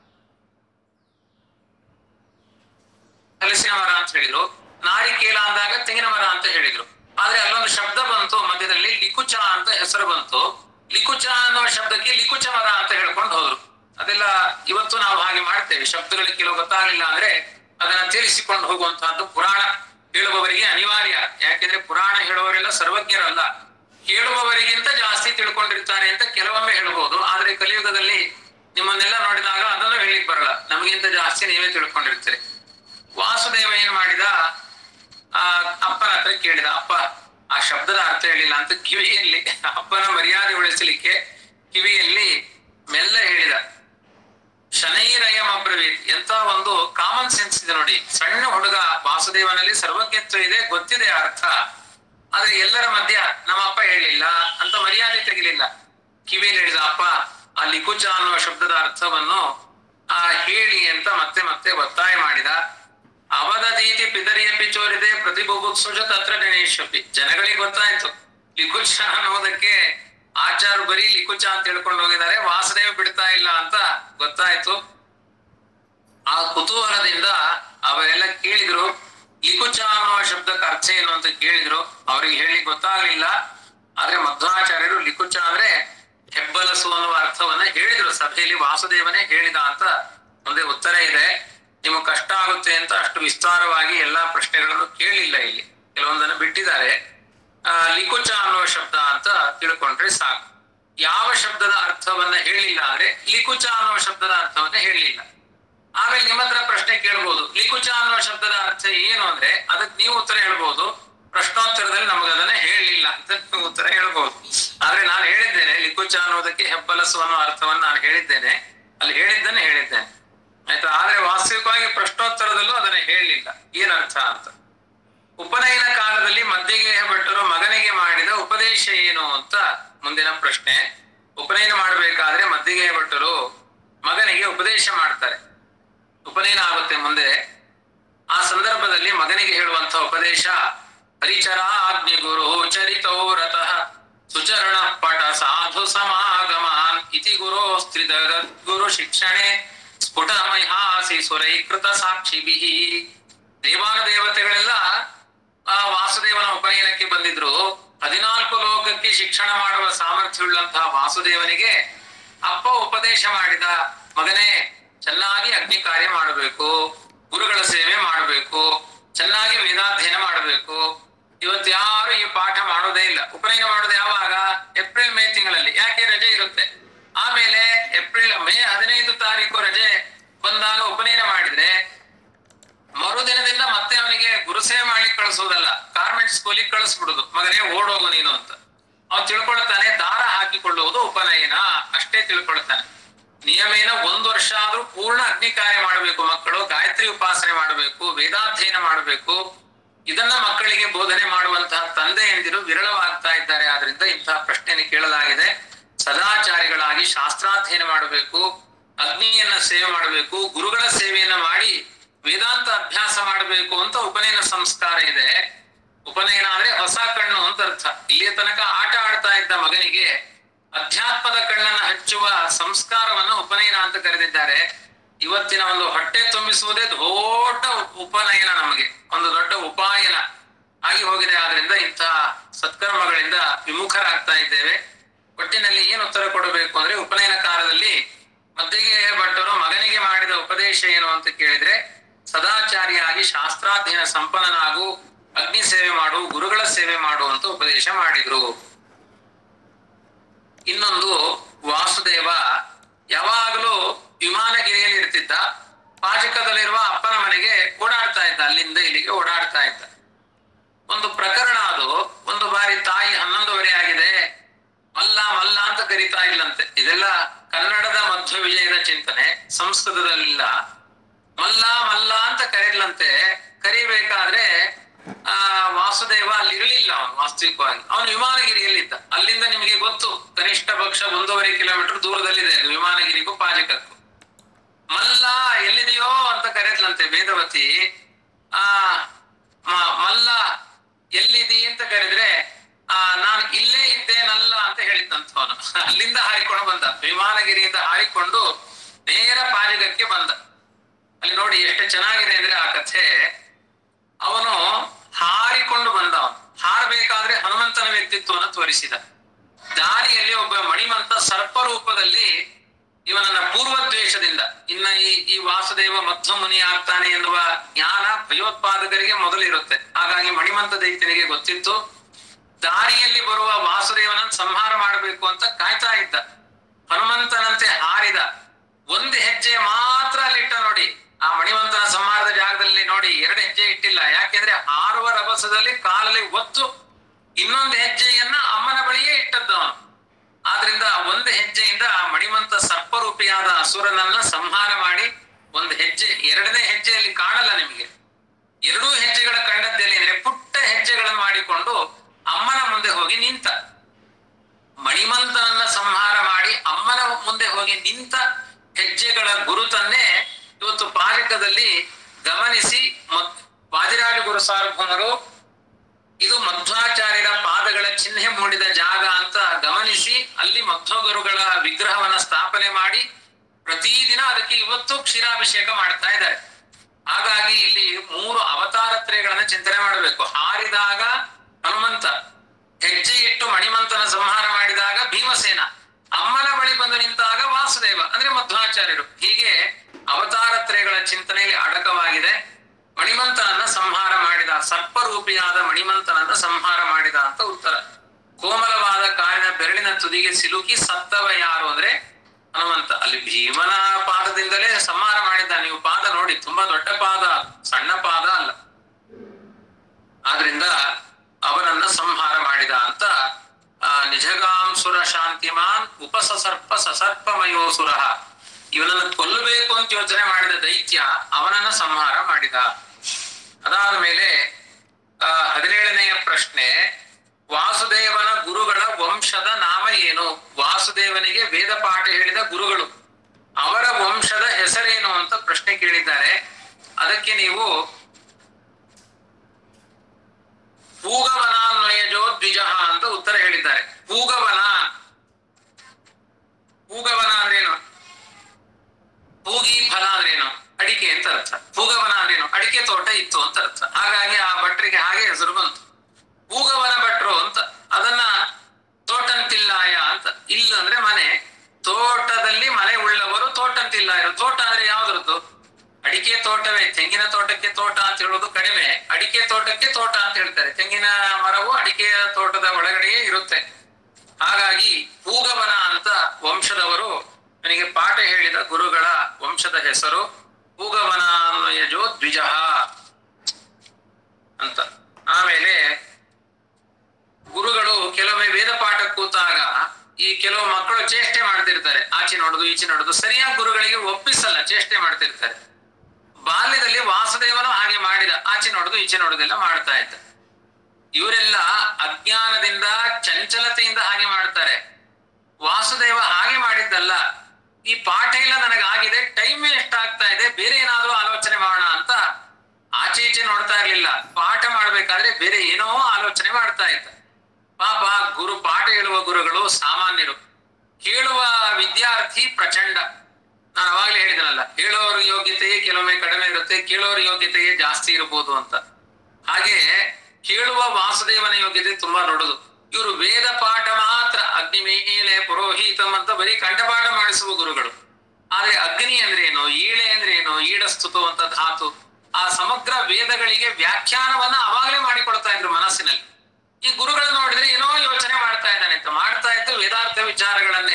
ಹಲಸಿನ ಮರ ಅಂತ ಹೇಳಿದ್ರು ನಾರಿಕೇಲ ಅಂದಾಗ ತೆಂಗಿನ ಮರ ಅಂತ ಹೇಳಿದ್ರು ಆದ್ರೆ ಅಲ್ಲೊಂದು ಶಬ್ದ ಬಂತು ಮಧ್ಯದಲ್ಲಿ ಲಿಕುಚ ಅಂತ ಹೆಸರು ಬಂತು ಲಿಕುಚ ಅನ್ನೋ ಶಬ್ದಕ್ಕೆ ಲಿಕುಚ ಮರ ಅಂತ ಹೇಳ್ಕೊಂಡು ಹೋದ್ರು ಅದೆಲ್ಲ ಇವತ್ತು ನಾವು ಹಾಗೆ ಮಾಡ್ತೇವೆ ಶಬ್ದಗಳಿಗೆ ಕೆಲವು ಗೊತ್ತಾಗಲಿಲ್ಲ ಅಂದ್ರೆ ಅದನ್ನ ತಿಳಿಸಿಕೊಂಡು ಹೋಗುವಂತಹದ್ದು ಪುರಾಣ ಹೇಳುವವರಿಗೆ ಅನಿವಾರ್ಯ ಯಾಕೆಂದ್ರೆ ಪುರಾಣ ಹೇಳುವವರೆಲ್ಲ ಸರ್ವಜ್ಞರಲ್ಲ ಕೇಳುವವರಿಗಿಂತ ಜಾಸ್ತಿ ತಿಳ್ಕೊಂಡಿರ್ತಾರೆ ಅಂತ ಕೆಲವೊಮ್ಮೆ ಹೇಳ್ಬೋದು ಆದ್ರೆ ಕಲಿಯುಗದಲ್ಲಿ ನಿಮ್ಮನ್ನೆಲ್ಲ ನೋಡಿದಾಗ ಅದನ್ನು ಹೇಳಿಕ್ ಬರಲ್ಲ ನಮಗಿಂತ ಜಾಸ್ತಿ ನೀವೇ ತಿಳ್ಕೊಂಡಿರ್ತೀರಿ ವಾಸುದೇವ ಏನ್ ಮಾಡಿದ ಆ ಅಪ್ಪನ ಹತ್ರ ಕೇಳಿದ ಅಪ್ಪ ಆ ಶಬ್ದದ ಅರ್ಥ ಹೇಳಿಲ್ಲ ಅಂತ ಕಿವಿಯಲ್ಲಿ ಅಪ್ಪನ ಮರ್ಯಾದೆ ಉಳಿಸಲಿಕ್ಕೆ ಕಿವಿಯಲ್ಲಿ ಮೆಲ್ಲ ಹೇಳಿದ ಶನೈರಯಂ ಅಬ್ರವೀತ್ ಎಂತ ಒಂದು ಕಾಮನ್ ಸೆನ್ಸ್ ಇದೆ ನೋಡಿ ಸಣ್ಣ ಹುಡುಗ ವಾಸುದೇವನಲ್ಲಿ ಸರ್ವಜ್ಞತ್ವ ಇದೆ ಗೊತ್ತಿದೆ ಅರ್ಥ ಆದ್ರೆ ಎಲ್ಲರ ಮಧ್ಯ ನಮ್ಮ ಅಪ್ಪ ಹೇಳಿಲ್ಲ ಅಂತ ಮರ್ಯಾದೆ ತೆಗಿಲಿಲ್ಲ ಕಿವಿಯಲ್ಲಿ ಹೇಳಿದ ಅಪ್ಪ ಆ ಲಿಕುಚ ಅನ್ನುವ ಶಬ್ದದ ಅರ್ಥವನ್ನು ಆ ಹೇಳಿ ಅಂತ ಮತ್ತೆ ಮತ್ತೆ ಒತ್ತಾಯ ಮಾಡಿದ ಅವಧೀತಿ ಪಿತರಿಯಪಿ ಚೋರಿದೆ ಪ್ರತಿಭುಭುತ್ಸುಜ ತತ್ರ ಗಣೇಶಪಿ ಜನಗಳಿಗೆ ಗೊತ್ತಾಯ್ತು ಲಿಕುಚ ಅನ್ನೋದಕ್ಕೆ ಆಚಾರ ಬರೀ ಲಿಕುಚ ಅಂತ ಹೇಳ್ಕೊಂಡು ಹೋಗಿದ್ದಾರೆ ವಾಸುದೇವ ಬಿಡ್ತಾ ಇಲ್ಲ ಅಂತ ಗೊತ್ತಾಯ್ತು ಆ ಕುತೂಹಲದಿಂದ ಅವರೆಲ್ಲ ಕೇಳಿದ್ರು ಲಿಕುಚ ಅನ್ನುವ ಶಬ್ದಕ್ಕೆ ಅರ್ಥ ಏನು ಅಂತ ಕೇಳಿದ್ರು ಅವ್ರಿಗೆ ಹೇಳಿ ಗೊತ್ತಾಗ್ಲಿಲ್ಲ ಆದ್ರೆ ಮಧ್ವಾಚಾರ್ಯರು ಲಿಕುಚ ಅಂದ್ರೆ ಹೆಬ್ಬಲಸು ಅನ್ನುವ ಅರ್ಥವನ್ನ ಹೇಳಿದ್ರು ಸಭೆಯಲ್ಲಿ ವಾಸುದೇವನೇ ಹೇಳಿದ ಅಂತ ಮುಂದೆ ಉತ್ತರ ಇದೆ ನಿಮಗೆ ಕಷ್ಟ ಆಗುತ್ತೆ ಅಂತ ಅಷ್ಟು ವಿಸ್ತಾರವಾಗಿ ಎಲ್ಲಾ ಪ್ರಶ್ನೆಗಳನ್ನು ಕೇಳಿಲ್ಲ ಇಲ್ಲಿ ಕೆಲವೊಂದನ್ನು ಬಿಟ್ಟಿದ್ದಾರೆ ಆ, ಲಿಕುಚ ಅನ್ನುವ ಶಬ್ದ ಅಂತ ತಿಳ್ಕೊಂಡ್ರೆ ಸಾಕು ಯಾವ ಶಬ್ದದ ಅರ್ಥವನ್ನ ಹೇಳಿಲ್ಲ ಅಂದ್ರೆ ಲಿಕುಚ ಅನ್ನುವ ಶಬ್ದದ ಅರ್ಥವನ್ನ ಹೇಳಿಲ್ಲ ಆಮೇಲೆ ನಿಮ್ಮ ಹತ್ರ ಪ್ರಶ್ನೆ ಕೇಳ್ಬೋದು ಲಿಕುಚ ಅನ್ನುವ ಶಬ್ದದ ಅರ್ಥ ಏನು ಅಂದ್ರೆ ಅದಕ್ಕೆ ನೀವು ಉತ್ತರ ಹೇಳ್ಬೋದು ಪ್ರಶ್ನೋತ್ತರದಲ್ಲಿ ನಮಗೆ ಅದನ್ನ ಹೇಳಿಲ್ಲ ಅಂತ ನೀವು ಉತ್ತರ ಹೇಳ್ಬೋದು ಆದ್ರೆ ನಾನು ಹೇಳಿದ್ದೇನೆ ಲಿಕುಚ ಅನ್ನೋದಕ್ಕೆ ಹೆಬ್ಬಲಸು ಅನ್ನೋ ಅರ್ಥವನ್ನು ನಾನು ಹೇಳಿದ್ದೇನೆ ಅಲ್ಲಿ ಹೇಳಿದ್ದನ್ನೇ ಹೇಳಿದ್ದೇನೆ ಆಯ್ತಾ ಆದ್ರೆ ವಾಸ್ತವಿಕವಾಗಿ ಪ್ರಶ್ನೋತ್ತರದಲ್ಲೂ ಅದನ್ನ ಹೇಳಲಿಲ್ಲ ಏನ್ ಅರ್ಥ ಅಂತ ಉಪನಯನ ಕಾಲದಲ್ಲಿ ಮದ್ದಿಗೆಯ ಭಟ್ಟರು ಮಗನಿಗೆ ಮಾಡಿದ ಉಪದೇಶ ಏನು ಅಂತ ಮುಂದಿನ ಪ್ರಶ್ನೆ ಉಪನಯನ ಮಾಡಬೇಕಾದ್ರೆ ಮದ್ದಿಗೆಯ ಭಟ್ಟರು ಮಗನಿಗೆ ಉಪದೇಶ ಮಾಡ್ತಾರೆ ಉಪನಯನ ಆಗುತ್ತೆ ಮುಂದೆ ಆ ಸಂದರ್ಭದಲ್ಲಿ ಮಗನಿಗೆ ಹೇಳುವಂತ ಉಪದೇಶ ಹರಿಚರ ಆಜ್ಞೆ ಗುರು ಚರಿತೋ ರತಃ ಸುಚರಣ ಪಟ ಸಾಧು ಸಮಾಗಮಾನ್ ಇತಿ ಗುರು ಸ್ತ್ರಿದ ಗುರು ಶಿಕ್ಷಣೆ ಸ್ಫುಟ ಮೈಹಾಸಿ ಸುರೈಕೃತ ಸಾಕ್ಷಿಭಿ ದೇವಾನ ದೇವತೆಗಳೆಲ್ಲ ಆ ವಾಸುದೇವನ ಉಪನಯನಕ್ಕೆ ಬಂದಿದ್ರು ಹದಿನಾಲ್ಕು ಲೋಕಕ್ಕೆ ಶಿಕ್ಷಣ ಮಾಡುವ ಸಾಮರ್ಥ್ಯವುಳ್ಳಂತಹ ವಾಸುದೇವನಿಗೆ ಅಪ್ಪ ಉಪದೇಶ ಮಾಡಿದ ಮಗನೇ ಚೆನ್ನಾಗಿ ಅಗ್ನಿ ಕಾರ್ಯ ಮಾಡಬೇಕು ಗುರುಗಳ ಸೇವೆ ಮಾಡಬೇಕು ಚೆನ್ನಾಗಿ ವೇದಾಧ್ಯಯನ ಮಾಡಬೇಕು ಇವತ್ತು ಯಾರು ಈ ಪಾಠ ಮಾಡೋದೇ ಇಲ್ಲ ಉಪನಯನ ಮಾಡೋದು ಯಾವಾಗ ಏಪ್ರಿಲ್ ಮೇ ತಿಂಗಳಲ್ಲಿ ಯಾಕೆ ರಜೆ ಇರುತ್ತೆ ಆಮೇಲೆ ಏಪ್ರಿಲ್ ಮೇ ಹದಿನೈದು ತಾರೀಕು ರಜೆ ಬಂದಾಗ ಉಪನಯನ ಮಾಡಿದ್ರೆ ಮರುದಿನದಿಂದ ಮತ್ತೆ ಅವನಿಗೆ ಗುರುಸೇವೆ ಮಾಡ್ಲಿಕ್ಕೆ ಕಳಿಸೋದಲ್ಲ ಗಾರ್ಮೆಂಟ್ ಸ್ಕೂಲಿಗೆ ಕಳಿಸ್ಬಿಡುದು ಮಗನೇ ಓಡೋಗು ನೀನು ಅಂತ ಅವ್ನು ತಿಳ್ಕೊಳ್ತಾನೆ ದಾರ ಹಾಕಿಕೊಳ್ಳುವುದು ಉಪನಯನ ಅಷ್ಟೇ ತಿಳ್ಕೊಳ್ತಾನೆ ನಿಯಮೇನ ಒಂದು ವರ್ಷ ಆದ್ರೂ ಪೂರ್ಣ ಅಗ್ನಿ ಕಾರ್ಯ ಮಾಡಬೇಕು ಮಕ್ಕಳು ಗಾಯತ್ರಿ ಉಪಾಸನೆ ಮಾಡಬೇಕು ವೇದಾಧ್ಯಯನ ಮಾಡಬೇಕು ಇದನ್ನ ಮಕ್ಕಳಿಗೆ ಬೋಧನೆ ಮಾಡುವಂತಹ ತಂದೆಯಂದಿರು ವಿರಳವಾಗ್ತಾ ಇದ್ದಾರೆ ಆದ್ರಿಂದ ಇಂತಹ ಪ್ರಶ್ನೆಯನ್ನು ಕೇಳಲಾಗಿದೆ ಸದಾಚಾರಿಗಳಾಗಿ ಶಾಸ್ತ್ರಾಧ್ಯಯನ ಮಾಡಬೇಕು ಅಗ್ನಿಯನ್ನ ಸೇವೆ ಮಾಡಬೇಕು ಗುರುಗಳ ಸೇವೆಯನ್ನ ಮಾಡಿ ವೇದಾಂತ ಅಭ್ಯಾಸ ಮಾಡಬೇಕು ಅಂತ ಉಪನಯನ ಸಂಸ್ಕಾರ ಇದೆ ಉಪನಯನ ಅಂದ್ರೆ ಹೊಸ ಕಣ್ಣು ಅಂತ ಅರ್ಥ ಇಲ್ಲಿಯ ತನಕ ಆಟ ಆಡ್ತಾ ಇದ್ದ ಮಗನಿಗೆ ಅಧ್ಯಾತ್ಮದ ಕಣ್ಣನ್ನ ಹಚ್ಚುವ ಸಂಸ್ಕಾರವನ್ನು ಉಪನಯನ ಅಂತ ಕರೆದಿದ್ದಾರೆ ಇವತ್ತಿನ ಒಂದು ಹೊಟ್ಟೆ ತುಂಬಿಸುವುದೇ ದೊಡ್ಡ ಉಪನಯನ ನಮಗೆ ಒಂದು ದೊಡ್ಡ ಉಪಾಯನ ಆಗಿ ಹೋಗಿದೆ ಆದ್ರಿಂದ ಇಂತಹ ಸತ್ಕರ್ಮಗಳಿಂದ ವಿಮುಖರಾಗ್ತಾ ಇದ್ದೇವೆ ಒಟ್ಟಿನಲ್ಲಿ ಏನು ಉತ್ತರ ಕೊಡಬೇಕು ಅಂದ್ರೆ ಉಪನಯನ ಕಾಲದಲ್ಲಿ ಮದ್ದಿಗೆ ಭಟ್ಟರು ಮಗನಿಗೆ ಮಾಡಿದ ಉಪದೇಶ ಏನು ಅಂತ ಕೇಳಿದ್ರೆ ಸದಾಚಾರಿಯಾಗಿ ಶಾಸ್ತ್ರಾಧ್ಯಯನ ಸಂಪನ್ನನಾಗು ಅಗ್ನಿ ಸೇವೆ ಮಾಡು ಗುರುಗಳ ಸೇವೆ ಮಾಡು ಅಂತ ಉಪದೇಶ ಮಾಡಿದ್ರು ಇನ್ನೊಂದು ವಾಸುದೇವ ಯಾವಾಗಲೂ ವಿಮಾನಗಿರಿಯಲ್ಲಿ ಇರ್ತಿದ್ದ ಪಾಜಕದಲ್ಲಿರುವ ಅಪ್ಪನ ಮನೆಗೆ ಓಡಾಡ್ತಾ ಇದ್ದ ಅಲ್ಲಿಂದ ಇಲ್ಲಿಗೆ ಓಡಾಡ್ತಾ ಇದ್ದ ಒಂದು ಪ್ರಕರಣ ಅದು ಒಂದು ಬಾರಿ ತಾಯಿ ಹನ್ನೊಂದುವರೆ ಆಗಿದೆ ಮಲ್ಲ ಮಲ್ಲ ಅಂತ ಕರಿತಾ ಇಲ್ಲಂತೆ ಇದೆಲ್ಲ ಕನ್ನಡದ ಮಧ್ವ ವಿಜಯದ ಚಿಂತನೆ ಸಂಸ್ಕೃತದಲ್ಲಿಲ್ಲ ಮಲ್ಲ ಮಲ್ಲ ಅಂತ ಕರೀಲಂತೆ ಕರಿಬೇಕಾದ್ರೆ ಆ ವಾಸುದೇವ ಅಲ್ಲಿ ಇರಲಿಲ್ಲ ಅವನು ವಾಸ್ತವಿಕವಾಗಿ ಅವನು ವಿಮಾನಗಿರಿಯಲ್ಲಿದ್ದ ಅಲ್ಲಿಂದ ನಿಮಗೆ ಗೊತ್ತು ಕನಿಷ್ಠ ಪಕ್ಷ ಒಂದೂವರೆ ಕಿಲೋಮೀಟರ್ ದೂರದಲ್ಲಿದೆ ಅದು ವಿಮಾನಗಿರಿಗೂ ಪಾಜಕಕ್ಕೂ ಮಲ್ಲ ಎಲ್ಲಿದೆಯೋ ಅಂತ ಕರೆದ್ಲಂತೆ ವೇದವತಿ ಆ ಮ- ಮಲ್ಲ ಎಲ್ಲಿದಿ ಅಂತ ಕರೆದ್ರೆ ಆ ನಾನು ಇಲ್ಲೇ ಇದ್ದೇನಲ್ಲ ಅಂತ ಹೇಳಿದ್ದಂತ ಅವನು ಅಲ್ಲಿಂದ ಹಾರಿಕೊಂಡು ಬಂದ ವಿಮಾನಗಿರಿಯಿಂದ ಹಾರಿಕೊಂಡು ನೇರ ಪಾಜಕಕ್ಕೆ ಬಂದ ಅಲ್ಲಿ ನೋಡಿ ಎಷ್ಟು ಚೆನ್ನಾಗಿದೆ ಅಂದ್ರೆ ಆ ಕಥೆ ಅವನು ಹಾರಿಕೊಂಡು ಬಂದ ಅವನು ಹಾರಬೇಕಾದ್ರೆ ಹನುಮಂತನ ವ್ಯಕ್ತಿತ್ವವನ್ನು ತೋರಿಸಿದ ದಾರಿಯಲ್ಲಿ ಒಬ್ಬ ಮಣಿಮಂತ ಸರ್ಪ ರೂಪದಲ್ಲಿ ಇವನನ್ನ ಪೂರ್ವದ್ವೇಷದಿಂದ ಇನ್ನ ಈ ಈ ವಾಸುದೇವ ಮಧ್ವ ಮುನಿ ಆಗ್ತಾನೆ ಎನ್ನುವ ಜ್ಞಾನ ಭಯೋತ್ಪಾದಕರಿಗೆ ಮೊದಲಿರುತ್ತೆ ಹಾಗಾಗಿ ಮಣಿಮಂತ ದೈತ್ಯನಿಗೆ ಗೊತ್ತಿತ್ತು ದಾರಿಯಲ್ಲಿ ಬರುವ ವಾಸುದೇವನನ್ನು ಸಂಹಾರ ಮಾಡಬೇಕು ಅಂತ ಕಾಯ್ತಾ ಇದ್ದ ಹನುಮಂತನಂತೆ ಹಾರಿದ ಒಂದು ಹೆಜ್ಜೆ ಮಾತ್ರ ಅಲ್ಲಿಟ್ಟ ನೋಡಿ ಆ ಮಣಿವಂತನ ಸಂಹಾರದ ಜಾಗದಲ್ಲಿ ನೋಡಿ ಎರಡು ಹೆಜ್ಜೆ ಇಟ್ಟಿಲ್ಲ ಯಾಕೆಂದ್ರೆ ಹಾರುವ ರಭಸದಲ್ಲಿ ಕಾಲಲ್ಲಿ ಒತ್ತು ಇನ್ನೊಂದು ಹೆಜ್ಜೆಯನ್ನ ಅಮ್ಮನ ಬಳಿಯೇ ಇಟ್ಟದ್ದು ಅವನು ಆದ್ರಿಂದ ಒಂದು ಹೆಜ್ಜೆಯಿಂದ ಆ ಮಣಿವಂತ ಸರ್ಪರೂಪಿಯಾದ ಅಸುರನನ್ನ ಸಂಹಾರ ಮಾಡಿ ಒಂದು ಹೆಜ್ಜೆ ಎರಡನೇ ಹೆಜ್ಜೆಯಲ್ಲಿ ಕಾಣಲ್ಲ ನಿಮಗೆ ಎರಡೂ ಹೆಜ್ಜೆಗಳ ಕಂಡದ್ದಲ್ಲಿ ಅಂದ್ರೆ ಪುಟ್ಟ ಹೆಜ್ಜೆಗಳನ್ನು ಮಾಡಿಕೊಂಡು ಅಮ್ಮನ ಮುಂದೆ ಹೋಗಿ ನಿಂತ ಮಣಿಮಂತನನ್ನ ಸಂಹಾರ ಮಾಡಿ ಅಮ್ಮನ ಮುಂದೆ ಹೋಗಿ ನಿಂತ ಹೆಜ್ಜೆಗಳ ಗುರುತನ್ನೇ ಇವತ್ತು ಪಾಜಕದಲ್ಲಿ ಗಮನಿಸಿ ಮತ್- ವಾದಿರಾಜ ಗುರು ಸಾರ್ವಭೌಮರು ಇದು ಮಧ್ವಾಚಾರ್ಯರ ಪಾದಗಳ ಚಿಹ್ನೆ ಮೂಡಿದ ಜಾಗ ಅಂತ ಗಮನಿಸಿ ಅಲ್ಲಿ ಮಧ್ವ ಗುರುಗಳ ವಿಗ್ರಹವನ್ನ ಸ್ಥಾಪನೆ ಮಾಡಿ ಪ್ರತಿದಿನ ಅದಕ್ಕೆ ಇವತ್ತು ಕ್ಷೀರಾಭಿಷೇಕ ಮಾಡ್ತಾ ಇದ್ದಾರೆ ಹಾಗಾಗಿ ಇಲ್ಲಿ ಮೂರು ಅವತಾರತ್ರಯಗಳನ್ನ ಚಿಂತನೆ ಮಾಡಬೇಕು ಹಾರಿದಾಗ ಹನುಮಂತ ಹೆಜ್ಜೆ ಇಟ್ಟು ಮಣಿಮಂತನ ಸಂಹಾರ ಮಾಡಿದಾಗ ಭೀಮಸೇನ ಅಮ್ಮನ ಬಳಿ ಬಂದು ನಿಂತಾಗ ವಾಸುದೇವ ಅಂದ್ರೆ ಮಧ್ವಾಚಾರ್ಯರು ಹೀಗೆ ಅವತಾರತ್ರಯಗಳ ಚಿಂತನೆಯಲ್ಲಿ ಅಡಕವಾಗಿದೆ ಮಣಿಮಂತನನ್ನ ಸಂಹಾರ ಮಾಡಿದ ಸರ್ಪರೂಪಿಯಾದ ಮಣಿಮಂತನನ್ನ ಸಂಹಾರ ಮಾಡಿದ ಅಂತ ಉತ್ತರ ಕೋಮಲವಾದ ಕಾರಿನ ಬೆರಳಿನ ತುದಿಗೆ ಸಿಲುಕಿ ಸತ್ತವ ಯಾರು ಅಂದ್ರೆ ಹನುಮಂತ ಅಲ್ಲಿ ಭೀಮನ ಪಾದದಿಂದಲೇ ಸಂಹಾರ ಮಾಡಿದ್ದ ನೀವು ಪಾದ ನೋಡಿ ತುಂಬಾ ದೊಡ್ಡ ಪಾದ ಸಣ್ಣ ಪಾದ ಅಲ್ಲ ಆದ್ರಿಂದ ಅವನನ್ನ ಸಂಹಾರ ಮಾಡಿದ ಅಂತ ಆ, ನಿಜಗಾಂಸುರ ಶಾಂತಿಮಾನ್ ಉಪಸಸರ್ಪ ಸಸರ್ಪಮಯೋಸುರ ಇವನನ್ನು ಕೊಲ್ಲಬೇಕು ಅಂತ ಯೋಚನೆ ಮಾಡಿದ ದೈತ್ಯ ಅವನನ್ನ ಸಂಹಾರ ಮಾಡಿದ ಅದಾದ ಮೇಲೆ ಆ, ಹದಿನೇಳನೆಯ ಪ್ರಶ್ನೆ ವಾಸುದೇವನ ಗುರುಗಳ ವಂಶದ ನಾಮ ಏನು ವಾಸುದೇವನಿಗೆ ವೇದ ಪಾಠ ಹೇಳಿದ ಗುರುಗಳು ಅವರ ವಂಶದ ಹೆಸರೇನು ಅಂತ ಪ್ರಶ್ನೆ ಕೇಳಿದ್ದಾರೆ ಅದಕ್ಕೆ ನೀವು ಪೂಗವನಾನ್ವಯಜೋ ದ್ವಿಜ ಅಂತ ಉತ್ತರ ಹೇಳಿದ್ದಾರೆ ಪೂಗವನ ಪೂಗವನ ಅಂದ್ರೇನು ಪೂಗಿ ಫಲ ಅಂದ್ರೇನು ಅಡಿಕೆ ಅಂತ ಅರ್ಥ ಪೂಗವನ ಅಂದ್ರೇನು ಅಡಿಕೆ ತೋಟ ಇತ್ತು ಅಂತ ಅರ್ಥ ಹಾಗಾಗಿ ಆ ಭಟ್ರಿಗೆ ಹಾಗೆ ಹೆಸರು ಬಂತು ಪೂಗವನ ಭಟ್ರು ಅಂತ ಅದನ್ನ ತೋಟಂತಿಲ್ಲಾಯ ಅಂತ ಇಲ್ಲ ಅಂದ್ರೆ ಮನೆ ತೋಟದಲ್ಲಿ ಮನೆ ಉಳ್ಳವರು ತೋಟಂತಿಲ್ಲಾಯರು ತೋಟ ಅಂದ್ರೆ ಯಾವ್ದ್ರದ್ದು ಅಡಿಕೆ ತೋಟವೇ ತೆಂಗಿನ ತೋಟಕ್ಕೆ ತೋಟ ಅಂತ ಹೇಳೋದು ಕಡಿಮೆ ಅಡಿಕೆ ತೋಟಕ್ಕೆ ತೋಟ ಅಂತ ಹೇಳ್ತಾರೆ ತೆಂಗಿನ ಮರವು ಅಡಿಕೆಯ ತೋಟದ ಒಳಗಡೆಯೇ ಇರುತ್ತೆ ಹಾಗಾಗಿ ಪೂಗವನ ಅಂತ ವಂಶದವರು ನನಗೆ ಪಾಠ ಹೇಳಿದ ಗುರುಗಳ ವಂಶದ ಹೆಸರು ಪೂಗವನ ಯಜೋ ದ್ವಿಜ ಅಂತ ಆಮೇಲೆ ಗುರುಗಳು ಕೆಲವೊಮ್ಮೆ ವೇದ ಪಾಠ ಕೂತಾಗ ಈ ಕೆಲವು ಮಕ್ಕಳು ಚೇಷ್ಟೆ ಮಾಡ್ತಿರ್ತಾರೆ ಆಚೆ ನೋಡುದು ಈಚೆ ನೋಡುದು ಸರಿಯಾಗಿ ಗುರುಗಳಿಗೆ ಒಪ್ಪಿಸಲ್ಲ ಚೇಷ್ಟೆ ಮಾಡ್ತಿರ್ತಾರೆ ಬಾಲ್ಯದಲ್ಲಿ ವಾಸುದೇವನು ಹಾಗೆ ಮಾಡಿದ ಆಚೆ ನೋಡುದು ಈಚೆ ನೋಡುದೆಲ್ಲ ಮಾಡ್ತಾ ಇದ್ದ ಇವರೆಲ್ಲ ಅಜ್ಞಾನದಿಂದ ಚಂಚಲತೆಯಿಂದ ಹಾಗೆ ಮಾಡ್ತಾರೆ ವಾಸುದೇವ ಹಾಗೆ ಮಾಡಿದ್ದಲ್ಲ ಈ ಪಾಠ ಎಲ್ಲ ನನಗಾಗಿದೆ ಟೈಮ್ ಎಷ್ಟಾಗ್ತಾ ಇದೆ ಬೇರೆ ಏನಾದ್ರೂ ಆಲೋಚನೆ ಮಾಡೋಣ ಅಂತ ಆಚೆ ಈಚೆ ನೋಡ್ತಾ ಇರ್ಲಿಲ್ಲ ಪಾಠ ಮಾಡ್ಬೇಕಾದ್ರೆ ಬೇರೆ ಏನೋ ಆಲೋಚನೆ ಮಾಡ್ತಾ ಇದ್ದ ಪಾಪ ಗುರು ಪಾಠ ಹೇಳುವ ಗುರುಗಳು ಸಾಮಾನ್ಯರು ಕೇಳುವ ವಿದ್ಯಾರ್ಥಿ ಪ್ರಚಂಡ ನಾನು ಅವಾಗ್ಲೇ ಹೇಳಿದನಲ್ಲ ಹೇಳೋರ ಯೋಗ್ಯತೆಯೇ ಕೆಲವೊಮ್ಮೆ ಕಡಿಮೆ ಇರುತ್ತೆ ಕೇಳೋರ ಯೋಗ್ಯತೆಯೇ ಜಾಸ್ತಿ ಇರಬಹುದು ಅಂತ ಹಾಗೆ ಕೇಳುವ ವಾಸುದೇವನ ಯೋಗ್ಯತೆ ತುಂಬಾ ದೊಡ್ಡದು ಇವರು ವೇದ ಪಾಠ ಮಾತ್ರ ಅಗ್ನಿ ಮೇಲೆ ಪುರೋಹಿತಂ ಅಂತ ಬರೀ ಕಂಠಪಾಠ ಮಾಡಿಸುವ ಗುರುಗಳು ಆದ್ರೆ ಅಗ್ನಿ ಅಂದ್ರೆ ಏನು ಈಳೆ ಅಂದ್ರೆ ಏನು ಈಡಸ್ತುತು ಅಂತ ಧಾತು ಆ ಸಮಗ್ರ ವೇದಗಳಿಗೆ ವ್ಯಾಖ್ಯಾನವನ್ನ ಅವಾಗಲೇ ಮಾಡಿಕೊಡ್ತಾ ಇದ್ರು ಮನಸ್ಸಿನಲ್ಲಿ ಈ ಗುರುಗಳು ನೋಡಿದ್ರೆ ಏನೋ ಯೋಚನೆ ಮಾಡ್ತಾ ಇದ್ದಾನೆ ಅಂತ ಮಾಡ್ತಾ ಇದ್ದು ವೇದಾರ್ಥ ವಿಚಾರಗಳನ್ನೇ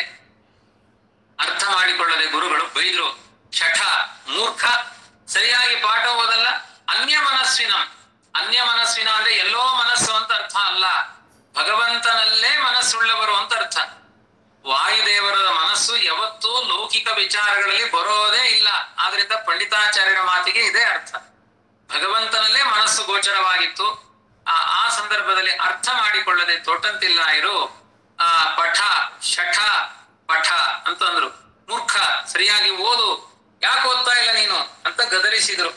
ಅರ್ಥ ಮಾಡಿಕೊಳ್ಳದೆ ಗುರುಗಳು ಬೈದ್ರು ಶಠ ಮೂರ್ಖ ಸರಿಯಾಗಿ ಪಾಠ ಓದಲ್ಲ ಅನ್ಯ ಮನಸ್ಸಿನ ಅನ್ಯ ಮನಸ್ಸಿನ ಅಂದ್ರೆ ಎಲ್ಲೋ ಮನಸ್ಸು ಅಂತ ಅರ್ಥ ಅಲ್ಲ ಭಗವಂತನಲ್ಲೇ ಮನಸ್ಸುಳ್ಳವರು ಅಂತ ಅರ್ಥ ವಾಯುದೇವರ ಮನಸ್ಸು ಯಾವತ್ತೂ ಲೌಕಿಕ ವಿಚಾರಗಳಲ್ಲಿ ಬರೋದೇ ಇಲ್ಲ ಆದ್ರಿಂದ ಪಂಡಿತಾಚಾರ್ಯರ ಮಾತಿಗೆ ಇದೇ ಅರ್ಥ ಭಗವಂತನಲ್ಲೇ ಮನಸ್ಸು ಗೋಚರವಾಗಿತ್ತು ಆ ಆ ಸಂದರ್ಭದಲ್ಲಿ ಅರ್ಥ ಮಾಡಿಕೊಳ್ಳದೆ ತೋಟಂತಿಲ್ಲ ಇರು ಆ ಪಠ ಶಠ ಪಠ ಅಂತಂದ್ರು ಮೂರ್ಖ ಸರಿಯಾಗಿ ಓದು ಯಾಕೆ ಓದ್ತಾ ಇಲ್ಲ ನೀನು ಅಂತ ಗದರಿಸಿದ್ರು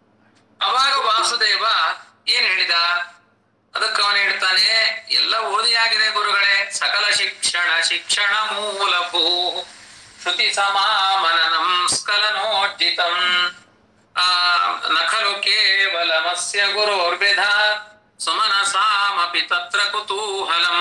ಅವಾಗ ವಾಸುದೇವ ಏನ್ ಹೇಳಿದ ಅದಕ್ಕೆ ಅವನು ಹೇಳ್ತಾನೆ ಎಲ್ಲ ಓದಿಯಾಗಿದೆ ಗುರುಗಳೇ ಸಕಲ ಶಿಕ್ಷಣ ಶಿಕ್ಷಣ ಮೂಲಭೂ ಶ್ರುತಿ ಸಮಾಮನನಂ ಸ್ಖಲನೋರ್ಜಿತಂ ಆ ನಖಲು ಕೇವಲಮಸ್ಯ ಗುರೋರ್ವಿಧ ಸುಮನಸಾಮಪಿ ತತ್ರ ಕುತೂಹಲಂ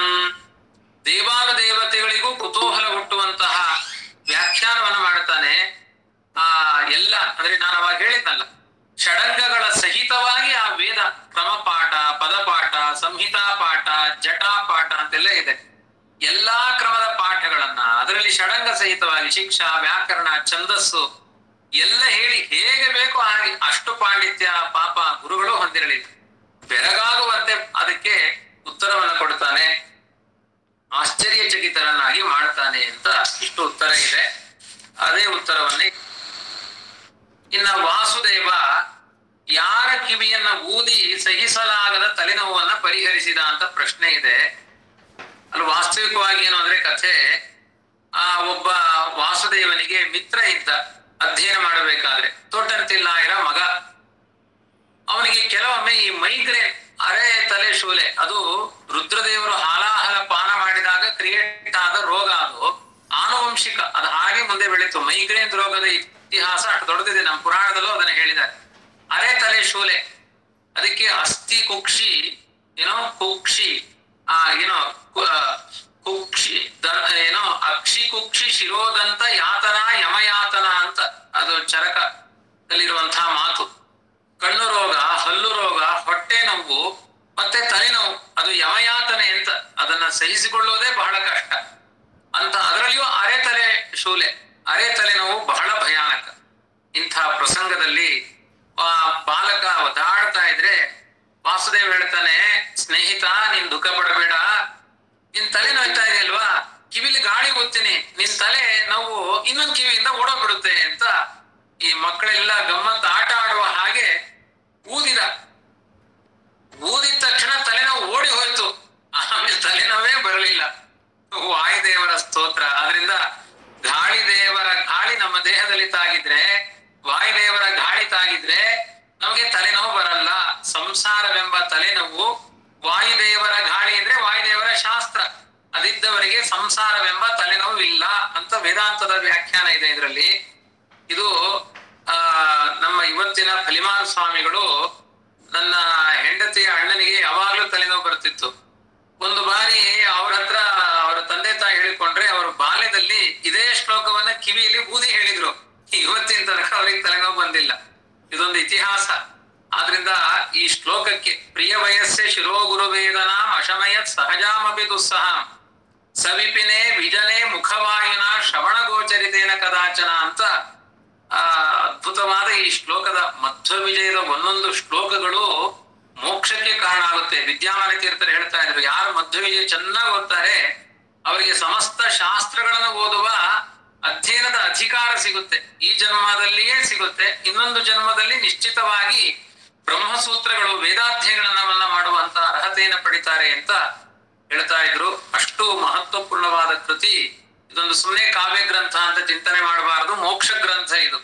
ದೇವಾನುದೇವತೆಗಳಿಗೂ ಕುತೂಹಲ ಹುಟ್ಟುವಂತಹ ವ್ಯಾಖ್ಯಾನವನ್ನ ಮಾಡ್ತಾನೆ ಆ ಎಲ್ಲ ಅಂದ್ರೆ ನಾನು ಅವಾಗ ಹೇಳಿದ್ನಲ್ಲ ಷಡಂಗಗಳ ಸಹಿತವಾಗಿ ಆ ವೇದ ಕ್ರಮಪಾಠ ಪದಪಾಠ ಸಂಹಿತಾ ಪಾಠ ಜಟಾ ಪಾಠ ಅಂತೆಲ್ಲ ಇದೆ ಎಲ್ಲಾ ಕ್ರಮದ ಪಾಠಗಳನ್ನ ಅದರಲ್ಲಿ ಷಡಂಗ ಸಹಿತವಾಗಿ ಶಿಕ್ಷಾ ವ್ಯಾಕರಣ ಛಂದಸ್ಸು ಎಲ್ಲ ಹೇಳಿ ಹೇಗೆ ಬೇಕೋ ಹಾಗೆ ಅಷ್ಟು ಪಾಂಡಿತ್ಯ ಪಾಪ ಗುರುಗಳು ಹೊಂದಿರಲಿಲ್ಲ ಬೆರಗಾಗುವಂತೆ ಅದಕ್ಕೆ ಉತ್ತರವನ್ನು ಕೊಡ್ತಾನೆ ಆಶ್ಚರ್ಯಚಕಿತರನ್ನಾಗಿ ಮಾಡ್ತಾನೆ ಅಂತ ಇಷ್ಟು ಉತ್ತರ ಇದೆ ಅದೇ ಉತ್ತರವನ್ನೇ ಇನ್ನ ವಾಸುದೇವ ಯಾರ ಕಿವಿಯನ್ನ ಊದಿ ಸಹಿಸಲಾಗದ ತಲೆನೋವನ್ನ ಪರಿಹರಿಸಿದ ಅಂತ ಪ್ರಶ್ನೆ ಇದೆ ಅಲ್ಲಿ ವಾಸ್ತವಿಕವಾಗಿ ಏನು ಅಂದ್ರೆ ಕಥೆ ಆ ಒಬ್ಬ ವಾಸುದೇವನಿಗೆ ಮಿತ್ರ ಇದ್ದ ಅಧ್ಯಯನ ಮಾಡಬೇಕಾದ್ರೆ ತೋಟಂತಿಲ್ಲಾಯರ ಮಗ ಅವನಿಗೆ ಕೆಲವೊಮ್ಮೆ ಈ ಮೈಗ್ರೇನ್ ಅರೆ ತಲೆ ಶೂಲೆ ಅದು ರುದ್ರದೇವರು ಹಾಲಾಹಲ ಪಾನ ಮಾಡಿದಾಗ ಕ್ರಿಯೇಟ್ ಆದ ರೋಗ ಅದು ಆ ಆನುವಂಶಿಕ ಅದು ಹಾಗೆ ಮುಂದೆ ಬೆಳೀತು ಮೈಗ್ರೇನ್ ರೋಗದ ಇತಿಹಾಸ ಅಷ್ಟು ದೊಡ್ಡದಿದೆ ನಮ್ಮ ಪುರಾಣದಲ್ಲೂ ಅದನ್ನ ಹೇಳಿದ್ದಾರೆ ಅರೆ ತಲೆ ಶೂಲೆ ಅದಕ್ಕೆ ಅಸ್ಥಿ ಕುಕ್ಷಿ ಏನೋ ಕುಕ್ಷಿ ಆ ಏನೋ ಕು- ಆ, ಕುಕ್ಷಿ ದ- ಏನೋ ಅಕ್ಷಿ ಕುಕ್ಷಿ ಶಿರೋದಂತ ಯಾತನ ಯಮಯಾತನ ಅಂತ ಅದು ಚರಕದಲ್ಲಿರುವಂತಹ ಮಾತು ಕಣ್ಣು ರೋಗ ಹಲ್ಲು ರೋಗ ಹೊಟ್ಟೆ ನೋವು ಮತ್ತೆ ತಲೆನೋವು ಅದು ಯಮಯಾತನೆ ಅಂತ ಅದನ್ನ ಸಹಿಸಿಕೊಳ್ಳೋದೇ ಬಹಳ ಕಷ್ಟ ಅಂತ ಅದರಲ್ಲಿಯೂ ಅರೆ ತಲೆ ಶೂಲೆ ಅರೆ ತಲೆನೋವು ಬಹಳ ಭಯಾನಕ ಇಂಥ ಪ್ರಸಂಗದಲ್ಲಿ ಆ ಬಾಲಕ ಒದಾಡ್ತಾ ಇದ್ರೆ ವಾಸುದೇವ್ ಹೇಳ್ತಾನೆ ಸ್ನೇಹಿತ ನೀನ್ ದುಃಖ ಪಡಬೇಡ ನಿನ್ ತಲೆ ನೋಯ್ತಾ ಇದೆಯಲ್ವಾ ಕಿವಿಲಿ ಗಾಳಿ ಓದ್ತೀನಿ ನಿನ್ ತಲೆ ನೋವು ಇನ್ನೊಂದ್ ಕಿವಿಯಿಂದ ಓಡೋಗ್ಬಿಡುತ್ತೆ ಅಂತ ಈ ಮಕ್ಕಳೆಲ್ಲ ಗಮ್ಮತ್ ಆಟ ಆಡುವ ಹಾಗೆ ಊದಿದ ಊದಿದ ತಕ್ಷಣ ತಲೆನೋವು ಓಡಿ ಹೋಯ್ತು ಆಮೇಲೆ ತಲೆನೋವೇ ಬರಲಿಲ್ಲ ವಾಯುದೇವರ ಸ್ತೋತ್ರ ಆದ್ರಿಂದ ಗಾಳಿ ದೇವರ ಗಾಳಿ ನಮ್ಮ ದೇಹದಲ್ಲಿ ತಾಗಿದ್ರೆ ವಾಯುದೇವರ ಗಾಳಿ ತಾಗಿದ್ರೆ ನಮಗೆ ತಲೆನೋವು ಬರಲ್ಲ ಸಂಸಾರವೆಂಬ ತಲೆನೋವು ವಾಯುದೇವರ ಗಾಳಿ ಅಂದ್ರೆ ವಾಯುದೇವರ ಶಾಸ್ತ್ರ ಅದಿದ್ದವರಿಗೆ ಸಂಸಾರವೆಂಬ ತಲೆನೋವು ಇಲ್ಲ ಅಂತ ವೇದಾಂತದ ವ್ಯಾಖ್ಯಾನ ಇದೆ ಇದರಲ್ಲಿ ಇದು ಆ ನಮ್ಮ ಇವತ್ತಿನ ಫಲಿಮಾನ್ ಸ್ವಾಮಿಗಳು ನನ್ನ ಹೆಂಡತಿಯ ಅಣ್ಣನಿಗೆ ಯಾವಾಗ್ಲೂ ತಲೆನೋವು ಬರ್ತಿತ್ತು ಒಂದು ಬಾರಿ ಅವ್ರ ಹತ್ರ ಅವರ ತಂದೆ ತಾಯಿ ಹೇಳಿಕೊಂಡ್ರೆ ಅವರು ಬಾಲ್ಯದಲ್ಲಿ ಇದೇ ಶ್ಲೋಕವನ್ನ ಕಿವಿಯಲ್ಲಿ ಊದಿ ಹೇಳಿದ್ರು ಇವತ್ತಿನ ತನಕ ಅವ್ರಿಗೆ ತಲೆನೋವು ಬಂದಿಲ್ಲ ಇದೊಂದು ಇತಿಹಾಸ ಆದ್ರಿಂದ ಈ ಶ್ಲೋಕಕ್ಕೆ ಪ್ರಿಯ ವಯಸ್ಸೆ ಶಿರೋ ಗುರುವೇದನ ಅಶಮಯತ್ ಸಹಜಾಮಪಿ ದುಸ್ಸಹಂ ಸವಿಪಿನೇ ವಿಜನೆ ಮುಖವಾಯುನ ಶ್ರವಣ ಗೋಚರಿತೇನ ಕದಾಚನ ಅಂತ ಆ ಅದ್ಭುತವಾದ ಈ ಶ್ಲೋಕದ ಮಧ್ವ ವಿಜಯದ ಒಂದೊಂದು ಶ್ಲೋಕಗಳು ಮೋಕ್ಷಕ್ಕೆ ಕಾರಣ ಆಗುತ್ತೆ ವಿದ್ಯಾಮಾನ ತೀರ್ಥರು ಹೇಳ್ತಾ ಇದ್ರು ಯಾರು ಮಧ್ವ ವಿಜಯ ಚೆನ್ನಾಗಿ ಓದ್ತಾರೆ ಅವರಿಗೆ ಸಮಸ್ತ ಶಾಸ್ತ್ರಗಳನ್ನು ಓದುವ ಅಧ್ಯಯನದ ಅಧಿಕಾರ ಸಿಗುತ್ತೆ ಈ ಜನ್ಮದಲ್ಲಿಯೇ ಸಿಗುತ್ತೆ ಇನ್ನೊಂದು ಜನ್ಮದಲ್ಲಿ ನಿಶ್ಚಿತವಾಗಿ ಬ್ರಹ್ಮಸೂತ್ರಗಳು ವೇದಾಧ್ಯಯನವನ್ನ ಮಾಡುವಂತ ಅರ್ಹತೆಯನ್ನು ಪಡಿತಾರೆ ಅಂತ ಹೇಳ್ತಾ ಇದ್ರು ಅಷ್ಟು ಮಹತ್ವಪೂರ್ಣವಾದ ಕೃತಿ ಇದೊಂದು ಸುಮ್ಮನೆ ಕಾವ್ಯ ಗ್ರಂಥ ಅಂತ ಚಿಂತನೆ ಮಾಡಬಾರದು ಮೋಕ್ಷ ಗ್ರಂಥ ಇದು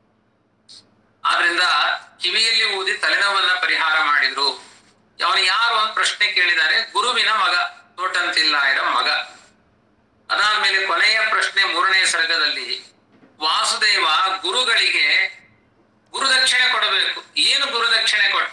ಆದ್ರಿಂದ ಕಿವಿಯಲ್ಲಿ ಊದಿ ತಲೆನೋವನ್ನ ಪರಿಹಾರ ಮಾಡಿದ್ರು ಅವನು ಯಾರು ಒಂದು ಪ್ರಶ್ನೆ ಕೇಳಿದ್ದಾರೆ ಗುರುವಿನ ಮಗ ತೋಟಂತಿಲ್ಲ ಇರೋ ಮಗ ಅದಾದ್ಮೇಲೆ ಕೊನೆಯ ಪ್ರಶ್ನೆ ಮೂರನೇ ಸರ್ಗದಲ್ಲಿ ವಾಸುದೇವ ಗುರುಗಳಿಗೆ ಗುರುದಕ್ಷಿಣೆ ಕೊಡಬೇಕು ಏನು ಗುರುದಕ್ಷಿಣೆ ಕೊಟ್ಟ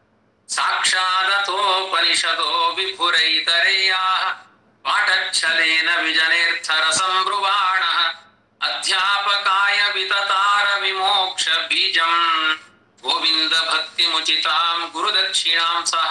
ಸಾಕ್ಷಾದತೋಪನಿಷದೋ ವಿಭುರೈತರೇಯಾ ಪಾಠಚ್ಛಲೇನ ವಿಜನೇರ್ಥರ ಸಂಬ್ರುವಾಣ ಅಧ್ಯಾಪಕಾಯ ವಿತತಾರ ವಿಮೋಕ್ಷ ಬೀಜಂ ಗೋವಿಂದ ಭಕ್ತಿ ಮುಚಿತಾಂ ಗುರುದಕ್ಷಿಣಾಂ ಸಹ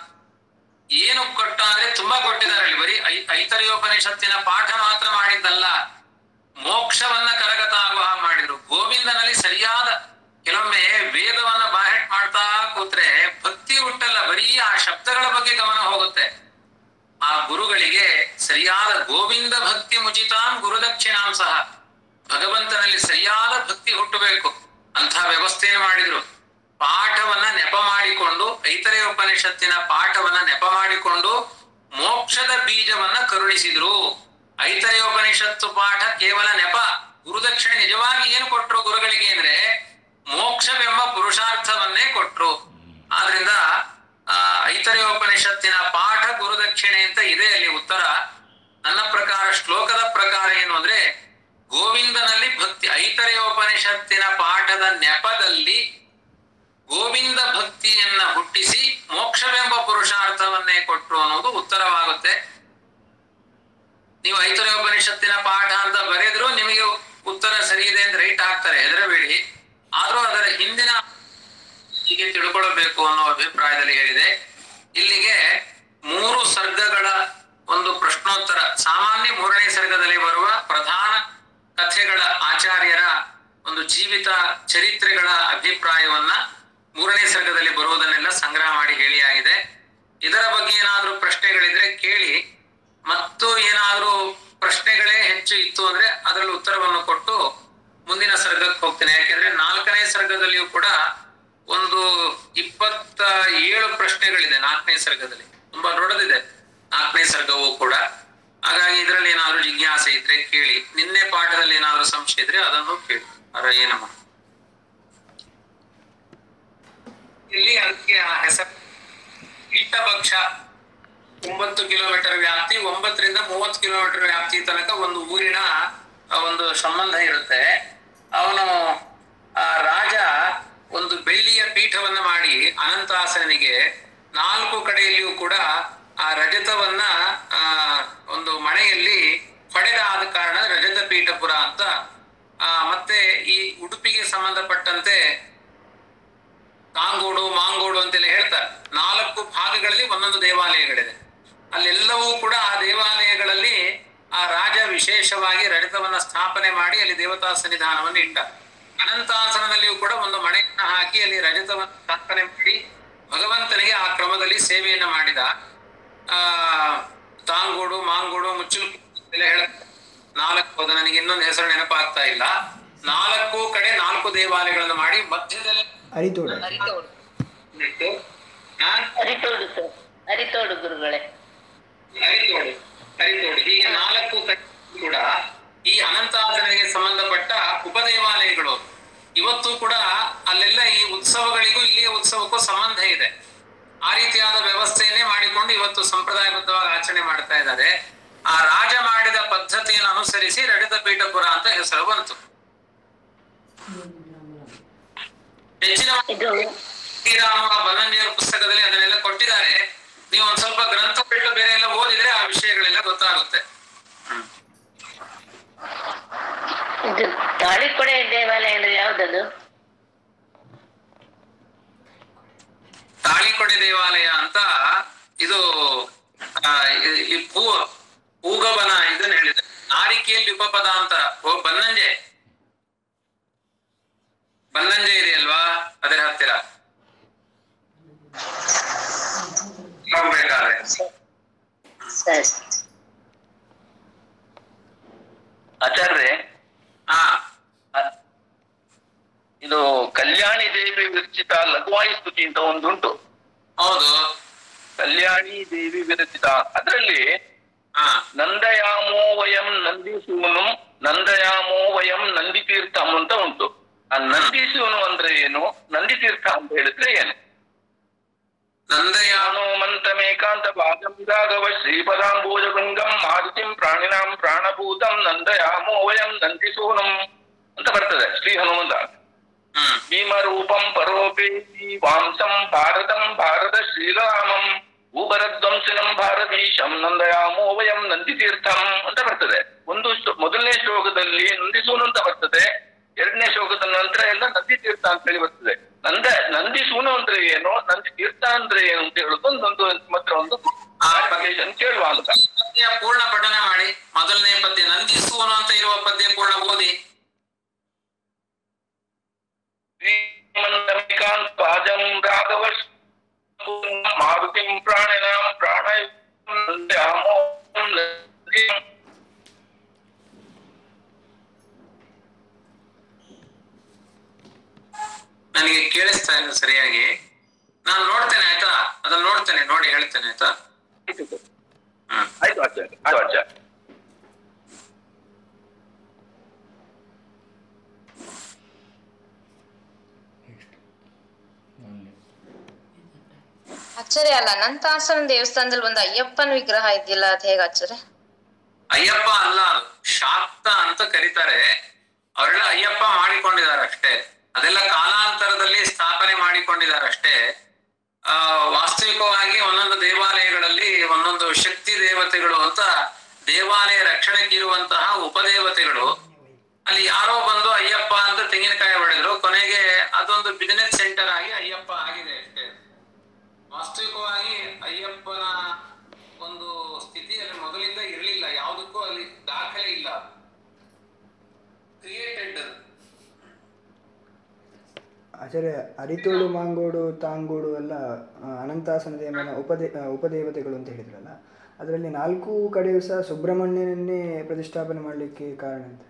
ಏನು ಕೊಟ್ಟ ಅಂದ್ರೆ ತುಂಬಾ ಕೊಟ್ಟಿದ್ದಾರೆ ಅಲ್ಲಿ ಬರೀ ಐ ಐತರಿಯೋಪನಿಷತ್ತಿನ ಪಾಠ ಮಾತ್ರ ಮಾಡಿದ್ದಲ್ಲ ಮೋಕ್ಷವನ್ನ ಕರಗತ ಆಗುವ ಹಾಗೆ ಮಾಡಿದ್ರು ಗೋವಿಂದನಲ್ಲಿ ಸರಿಯಾದ ಕೆಲವೊಮ್ಮೆ ವೇದವನ್ನ ಬಾಹೆಟ್ ಮಾಡ್ತಾ ಕೂತ್ರೆ ಭಕ್ತಿ ಹುಟ್ಟಲ್ಲ ಬರೀ ಆ ಶಬ್ದಗಳ ಬಗ್ಗೆ ಗಮನ ಹೋಗುತ್ತೆ ಆ ಗುರುಗಳಿಗೆ ಸರಿಯಾದ ಗೋವಿಂದ ಭಕ್ತಿ ಮುಚಿತಾಂ ಗುರುದಕ್ಷಿಣಾಂ ಸಹ ಭಗವಂತನಲ್ಲಿ ಸರಿಯಾದ ಭಕ್ತಿ ಹುಟ್ಟಬೇಕು ಅಂತ ವ್ಯವಸ್ಥೆಯನ್ನು ಮಾಡಿದ್ರು ಪಾಠವನ್ನ ನೆಪ ಮಾಡಿಕೊಂಡು ಐತರೆ ಉಪನಿಷತ್ತಿನ ಪಾಠವನ್ನ ನೆಪ ಮಾಡಿಕೊಂಡು ಮೋಕ್ಷದ ಬೀಜವನ್ನ ಕರುಣಿಸಿದ್ರು ಐತರೆ ಉಪನಿಷತ್ತು ಪಾಠ ಕೇವಲ ನೆಪ ಗುರುದಕ್ಷಿಣೆ ನಿಜವಾಗಿ ಏನು ಕೊಟ್ರು ಗುರುಗಳಿಗೆ ಅಂದ್ರೆ ಮೋಕ್ಷವೆಂಬ ಪುರುಷಾರ್ಥವನ್ನೇ ಕೊಟ್ರು ಆದ್ರಿಂದ ಆ ಐತರೆ ಉಪನಿಷತ್ತಿನ ಪಾಠ ಗುರುದಕ್ಷಿಣೆ ಅಂತ ಇದೆ ಅಲ್ಲಿ ಉತ್ತರ ನನ್ನ ಪ್ರಕಾರ ಶ್ಲೋಕದ ಪ್ರಕಾರ ಏನು ಅಂದ್ರೆ ಗೋವಿಂದನಲ್ಲಿ ಭಕ್ತಿ ಐತರೆಯೋಪನಿಷತ್ತಿನ ಪಾಠದ ನೆಪದಲ್ಲಿ ಗೋವಿಂದ ಭಕ್ತಿಯನ್ನ ಹುಟ್ಟಿಸಿ ಮೋಕ್ಷವೆಂಬ ಪುರುಷಾರ್ಥವನ್ನೇ ಕೊಟ್ರು ಅನ್ನೋದು ಉತ್ತರವಾಗುತ್ತೆ ನೀವು ಐತರೆಯೋಪನಿಷತ್ತಿನ ಪಾಠ ಅಂತ ಬರೆದ್ರು ನಿಮಗೆ ಉತ್ತರ ಸರಿ ಇದೆ ಅಂತ ರೈಟ್ ಹಾಕ್ತಾರೆ ಹೆದರಬೇಡಿ ಆದ್ರೂ ಅದರ ಹಿಂದಿನ ಹೀಗೆ ತಿಳ್ಕೊಳ್ಬೇಕು ಅನ್ನೋ ಅಭಿಪ್ರಾಯದಲ್ಲಿ ಹೇಳಿದೆ ಇಲ್ಲಿಗೆ ಮೂರು ಸರ್ಗಗಳ ಒಂದು ಪ್ರಶ್ನೋತ್ತರ ಸಾಮಾನ್ಯ ಮೂರನೇ ಸರ್ಗದಲ್ಲಿ ಬರುವ ಪ್ರಧಾನ ಕಥೆಗಳ ಆಚಾರ್ಯರ ಒಂದು ಜೀವಿತ ಚರಿತ್ರೆಗಳ ಅಭಿಪ್ರಾಯವನ್ನ ಮೂರನೇ ಸರ್ಗದಲ್ಲಿ ಬರುವುದನ್ನೆಲ್ಲ ಸಂಗ್ರಹ ಮಾಡಿ ಹೇಳಿಯಾಗಿದೆ ಇದರ ಬಗ್ಗೆ ಏನಾದ್ರೂ ಪ್ರಶ್ನೆಗಳಿದ್ರೆ ಕೇಳಿ ಮತ್ತು ಏನಾದ್ರೂ ಪ್ರಶ್ನೆಗಳೇ ಹೆಚ್ಚು ಇತ್ತು ಅಂದ್ರೆ ಅದರಲ್ಲಿ ಉತ್ತರವನ್ನು ಕೊಟ್ಟು ಮುಂದಿನ ಸರ್ಗಕ್ಕೆ ಹೋಗ್ತೇನೆ ಯಾಕೆಂದ್ರೆ ನಾಲ್ಕನೇ ಸರ್ಗದಲ್ಲಿಯೂ ಕೂಡ ಒಂದು ಇಪ್ಪತ್ತ ಏಳು ಪ್ರಶ್ನೆಗಳಿದೆ ನಾಲ್ಕನೇ ಸರ್ಗದಲ್ಲಿ ತುಂಬಾ ದೊಡ್ಡದಿದೆ ನಾಲ್ಕನೇ ಸರ್ಗವೂ ಕೂಡ ಹಾಗಾಗಿ ಇದರಲ್ಲಿ ಏನಾದ್ರು ಜಿಜ್ಞಾಸೆ ಇದ್ರೆ ಕೇಳಿ ನಿನ್ನೆ ಪಾಠದಲ್ಲಿ ಏನಾದ್ರು ಸಂಶಯ ಇದ್ರೆ ಅದನ್ನು ಕೇಳಿ ಅರ ಏನಮ್ಮ ಇಲ್ಲಿ ಅದಕ್ಕೆ ಆ ಹೆಸರು ಇಟ್ಟಭಕ್ಷ ಒಂಬತ್ತು ಕಿಲೋಮೀಟರ್ ವ್ಯಾಪ್ತಿ ಒಂಬತ್ತರಿಂದ ಮೂವತ್ತು ಕಿಲೋಮೀಟರ್ ವ್ಯಾಪ್ತಿ ತನಕ ಒಂದು ಊರಿನ ಆ, ಒಂದು ಸಂಬಂಧ ಇರುತ್ತೆ ಅವನು ಆ ರಾಜ ಒಂದು ಬೆಳ್ಳಿಯ ಪೀಠವನ್ನ ಮಾಡಿ ಅನಂತಾಸನಿಗೆ ನಾಲ್ಕು ಕಡೆಯಲ್ಲಿಯೂ ಕೂಡ ಆ ರಜತವನ್ನ ಆ ಒಂದು ಮಳೆಯಲ್ಲಿ ಹೊಡೆದ ಆದ ಕಾರಣ ರಜತ ಪೀಠಪುರ ಅಂತ ಆ ಮತ್ತೆ ಈ ಉಡುಪಿಗೆ ಸಂಬಂಧಪಟ್ಟಂತೆ ಕಾಂಗೋಡು ಮಾಂಗೋಡು ಅಂತೆಲ್ಲ ಹೇಳ್ತಾರೆ ನಾಲ್ಕು ಭಾಗಗಳಲ್ಲಿ ಒಂದೊಂದು ದೇವಾಲಯಗಳಿದೆ ಅಲ್ಲೆಲ್ಲವೂ ಕೂಡ ಆ ದೇವಾಲಯಗಳಲ್ಲಿ ಆ ರಾಜ ವಿಶೇಷವಾಗಿ ರಜತವನ್ನ ಸ್ಥಾಪನೆ ಮಾಡಿ ಅಲ್ಲಿ ದೇವತಾ ಸನ್ನಿಧಾನವನ್ನು ಇಟ್ಟ ಅನಂತಾಸನದಲ್ಲಿಯೂ ಕೂಡ ಒಂದು ಮಣೆಯನ್ನ ಹಾಕಿ ಅಲ್ಲಿ ರಜತವನ್ನು ಸ್ಥಾಪನೆ ಮಾಡಿ ಭಗವಂತನಿಗೆ ಆ ಕ್ರಮದಲ್ಲಿ ಸೇವೆಯನ್ನ ಮಾಡಿದ ಆ ತಾಂಗೋಡು ಮಾಂಗೋಡು ಮುಚ್ಚಲು ಎಲ್ಲ ಹೇಳ ನಾಲ್ಕು ಅದು ನನಗೆ ಇನ್ನೊಂದು ಹೆಸರು ನೆನಪಾಗ್ತಾ ಇಲ್ಲ ನಾಲ್ಕು ಕಡೆ ನಾಲ್ಕು ದೇವಾಲಯಗಳನ್ನು ಮಾಡಿ ಮಧ್ಯದಲ್ಲಿ ಅರಿತೋಡು ಅರಿತೋಡು ಇಟ್ಟು, ಆ, ಅರಿತೋಡು ಸರ್ ಅರಿತೋಡು ಗುರುಗಳೇ ಅರಿತೋಡು ಅರಿತೋಡು ಹೀಗೆ ನಾಲ್ಕು ಕಡೆ ಕೂಡ ಈ ಅನಂತಾಸನಿಗೆ ಸಂಬಂಧಪಟ್ಟ ಉಪದೇವಾಲಯಗಳು ಇವತ್ತು ಕೂಡ ಅಲ್ಲೆಲ್ಲ ಈ ಉತ್ಸವಗಳಿಗೂ ಇಲ್ಲಿಯ ಉತ್ಸವಕ್ಕೂ ಸಂಬಂಧ ಇದೆ ಆ ರೀತಿಯಾದ ವ್ಯವಸ್ಥೆಯನ್ನೇ ಮಾಡಿಕೊಂಡು ಇವತ್ತು ಸಂಪ್ರದಾಯಬದ್ಧವಾಗಿ ಆಚರಣೆ ಮಾಡ್ತಾ ಇದ್ದಾರೆ ಆ ರಾಜ ಮಾಡಿದ ಪದ್ಧತಿಯನ್ನು ಅನುಸರಿಸಿ ರಡಿತ ಪೀಠಪುರ ಅಂತ ಹೆಸರು ಬಂತು ಹೆಚ್ಚಿನ ಇದು ಶ್ರೀರಾಮ ಬನ್ನಂಜಿಯವರ ಪುಸ್ತಕದಲ್ಲಿ ಅದನ್ನೆಲ್ಲ ಕೊಟ್ಟಿದ್ದಾರೆ ನೀವು ಒಂದ್ ಸ್ವಲ್ಪ ಗ್ರಂಥ ಬಿಟ್ಟು ಬೇರೆ ಎಲ್ಲ ಓದಿದ್ರೆ ಆ ವಿಷಯಗಳೆಲ್ಲ ಗೊತ್ತಾಗುತ್ತೆ ಇದು ತಾಳಿಕೊಡೆ ದೇವಾಲಯ ಅಂದ್ರೆ ಯಾವ್ದದು ತಾಳಿಕೊಡೆ ದೇವಾಲಯ ಅಂತ ಇದು ಆ, ಈ- ಈ ಪೂ ಪೂಗವನ ಇದನ್ನ ಹೇಳಿದೆ ನಾರಿಕೆಯಲ್ಲಿ ಉಪಪದಾಂತರ ಓ ಬನ್ನಂಜೆ ಬನ್ನಂಜೆ ಇದೆಯಲ್ವಾ ಅದರ ಹತ್ತಿರ ಹೋಗ್ಬೇಕಾದ್ರೆ ಸರಿ ಆಚಾರ್ಯ ಹಾ ಇದು ಕಲ್ಯಾಣಿ ದೇವಿ ವಿರಚಿತ ಲಘುವಾಯಿ ಸ್ತುತಿ ಅಂತ ಒಂದುಂಟು ಹೌದು ಕಲ್ಯಾಣಿ ದೇವಿ ವಿರಚಿತ ಅದರಲ್ಲಿ ಹಾ ನಂದಯಾಮೋ ವಯಂ ನಂದಿಸೂನು ನಂದಯಾಮೋ ವಯಂ ನಂದಿ ತೀರ್ಥಂ ಅಂತ ಉಂಟು ಆ ನಂದಿಸೂನು ಅಂದ್ರೆ ಏನು ನಂದಿ ತೀರ್ಥ ಅಂತ ಹೇಳಿದ್ರೆ ಏನು ನಂದಯ ಹನುಮಂತಮೇಕಾಂತ ಭಾಗಂ ರಾಘವ ಶ್ರೀಪದಾಂಬೂಜ ಗಂಗಂ ಮಾರುತಿಂ ಪ್ರಾಣಿನಾಂ ಪ್ರಾಣಭೂತಂ ನಂದಯಾಮೋ ವಯಂ ನಂದಿಸೂನಂ ಅಂತ ಬರ್ತದೆ ಶ್ರೀ ಹನುಮಂತ ಹ್ಮ್ ಭೀಮರೂಪಂ ಪರೋಪೇತಿ ವಾಂಸಂ ಭಾರತಂ ಭಾರತ ಶ್ರೀರಾಮಂ ಭೂಭರಧ್ವಂಸನಂ ಭಾರತೀಶಂ ನಂದಯಾಮೋ ವಯಂ ನಂದಿತೀರ್ಥಂ ಅಂತ ಬರ್ತದೆ ಒಂದು ಶ್ಲೋ- ಮೊದಲನೇ ಶ್ಲೋಕದಲ್ಲಿ ನಂದಿಸೂನು ಅಂತ ಬರ್ತದೆ ಎರಡನೇ ಶ್ಲೋಕದ ನಂತರ ಎಲ್ಲ ನಂದಿ ತೀರ್ಥ ಅಂತ ಹೇಳಿ ಬರ್ತದೆ ನಂದ ನಂದಿಸೂನು ಅಂದ್ರೆ ಏನು ನಂದಿ ತೀರ್ಥ ಅಂದ್ರೆ ಏನು ಅಂತ ಹೇಳುದು ಒಂದೊಂದು ಮಾತ್ರ ಒಂದು ಆ clarification ಕೇಳುವ ಅಂತ ಪದ್ಯ ಪೂರ್ಣ ಪಠನ ಮಾಡಿ ಮೊದಲನೇ ಪದ್ಯ ನಂದಿಸುವನು ಅಂತ ಇರುವ ಪದ್ಯ ಪೂರ್ಣ ಓದಿ ಶ್ರೀಮಂತಮಿಕಾಂತ್ ಪಾದಂ ರಾಘವ ಮಾರುತಿಂ ಪ್ರಾಣಿನಾಂ ಪ್ರಾಣ ನನಗೆ ಕೇಳಿಸ್ತಾ ಇಲ್ಲ ಸರಿಯಾಗಿ ನಾನು ನೋಡ್ತೇನೆ ಆಯ್ತಾ ಅದನ್ನ ನೋಡ್ತೇನೆ ನೋಡಿ ಹೇಳ್ತೇನೆ ಆಯ್ತಾ ಹ್ಮ್ ಆಯ್ತು ಆಚಾರ್ಯ ಆಯ್ತು ಆಚಾರ್ಯ ಆಚಾರ್ಯ ಅಲ್ಲ ಅನಂತಾಸನ ದೇವಸ್ಥಾನದಲ್ಲಿ ಒಂದು ಅಯ್ಯಪ್ಪನ ವಿಗ್ರಹ ಇದೆಯಲ್ಲ ಅದ್ ಹೇಗ ಆಚಾರ್ಯ ಅಯ್ಯಪ್ಪ ಅಲ್ಲ ಅದು ಶಾಕ್ತ ಅಂತ ಕರೀತಾರೆ ಅವರೆಲ್ಲ ಅಯ್ಯಪ್ಪ ಮಾಡಿಕೊಂಡಿದ್ದಾರೆ ಅಷ್ಟೇ ಅದೆಲ್ಲ ಕಾಲಾಂತರದಲ್ಲಿ ಸ್ಥಾಪನೆ ಮಾಡಿಕೊಂಡಿದ್ದಾರೆ ಅಷ್ಟೇ ಆ ವಾಸ್ತವಿಕವಾಗಿ ಒಂದೊಂದು ದೇವಾಲಯಗಳಲ್ಲಿ ಒಂದೊಂದು ಶಕ್ತಿ ದೇವತೆಗಳು ಅಂತ ದೇವಾಲಯ ರಕ್ಷಣೆಗೆ ಇರುವಂತಹ ಉಪದೇವತೆಗಳು ಅಲ್ಲಿ ಯಾರೋ ಬಂದು ಅಯ್ಯಪ್ಪ ಅಂತ ತೆಂಗಿನಕಾಯಿ ಹೊಡೆದ್ರು ಕೊನೆಗೆ ಅದೊಂದು ಬಿಸಿನೆಸ್ ಸೆಂಟರ್ ಆಗಿ ಅಯ್ಯಪ್ಪ ಆಗಿದೆ ಅಷ್ಟೇ ವಾಸ್ತವಿಕವಾಗಿ ಅಯ್ಯಪ್ಪನ ಒಂದು ಸ್ಥಿತಿಯಲ್ಲಿ ಮೊದಲಿಂದ ಇರಲಿಲ್ಲ ಯಾವುದಕ್ಕೂ ಅಲ್ಲಿ ದಾಖಲೆ ಇಲ್ಲ ಕ್ರಿಯೇಟೆಡ್ ಆಚಾರ್ಯ ಅರಿತೋಡು ಮಾಂಗೋಡು ತಾಂಗೋಡು ಎಲ್ಲ ಆ, ಅನಂತಾಸನ ದೇವನ ಉಪದೇ ಆ, ಉಪದೇವತೆಗಳು ಅಂತ ಹೇಳಿದ್ರಲ್ಲ ಅದರಲ್ಲಿ ನಾಲ್ಕು ಕಡೆಯೂ ಸಹ ಸುಬ್ರಹ್ಮಣ್ಯನನ್ನೇ ಪ್ರತಿಷ್ಠಾಪನೆ ಮಾಡಲಿಕ್ಕೆ ಕಾರಣ ಅಂತ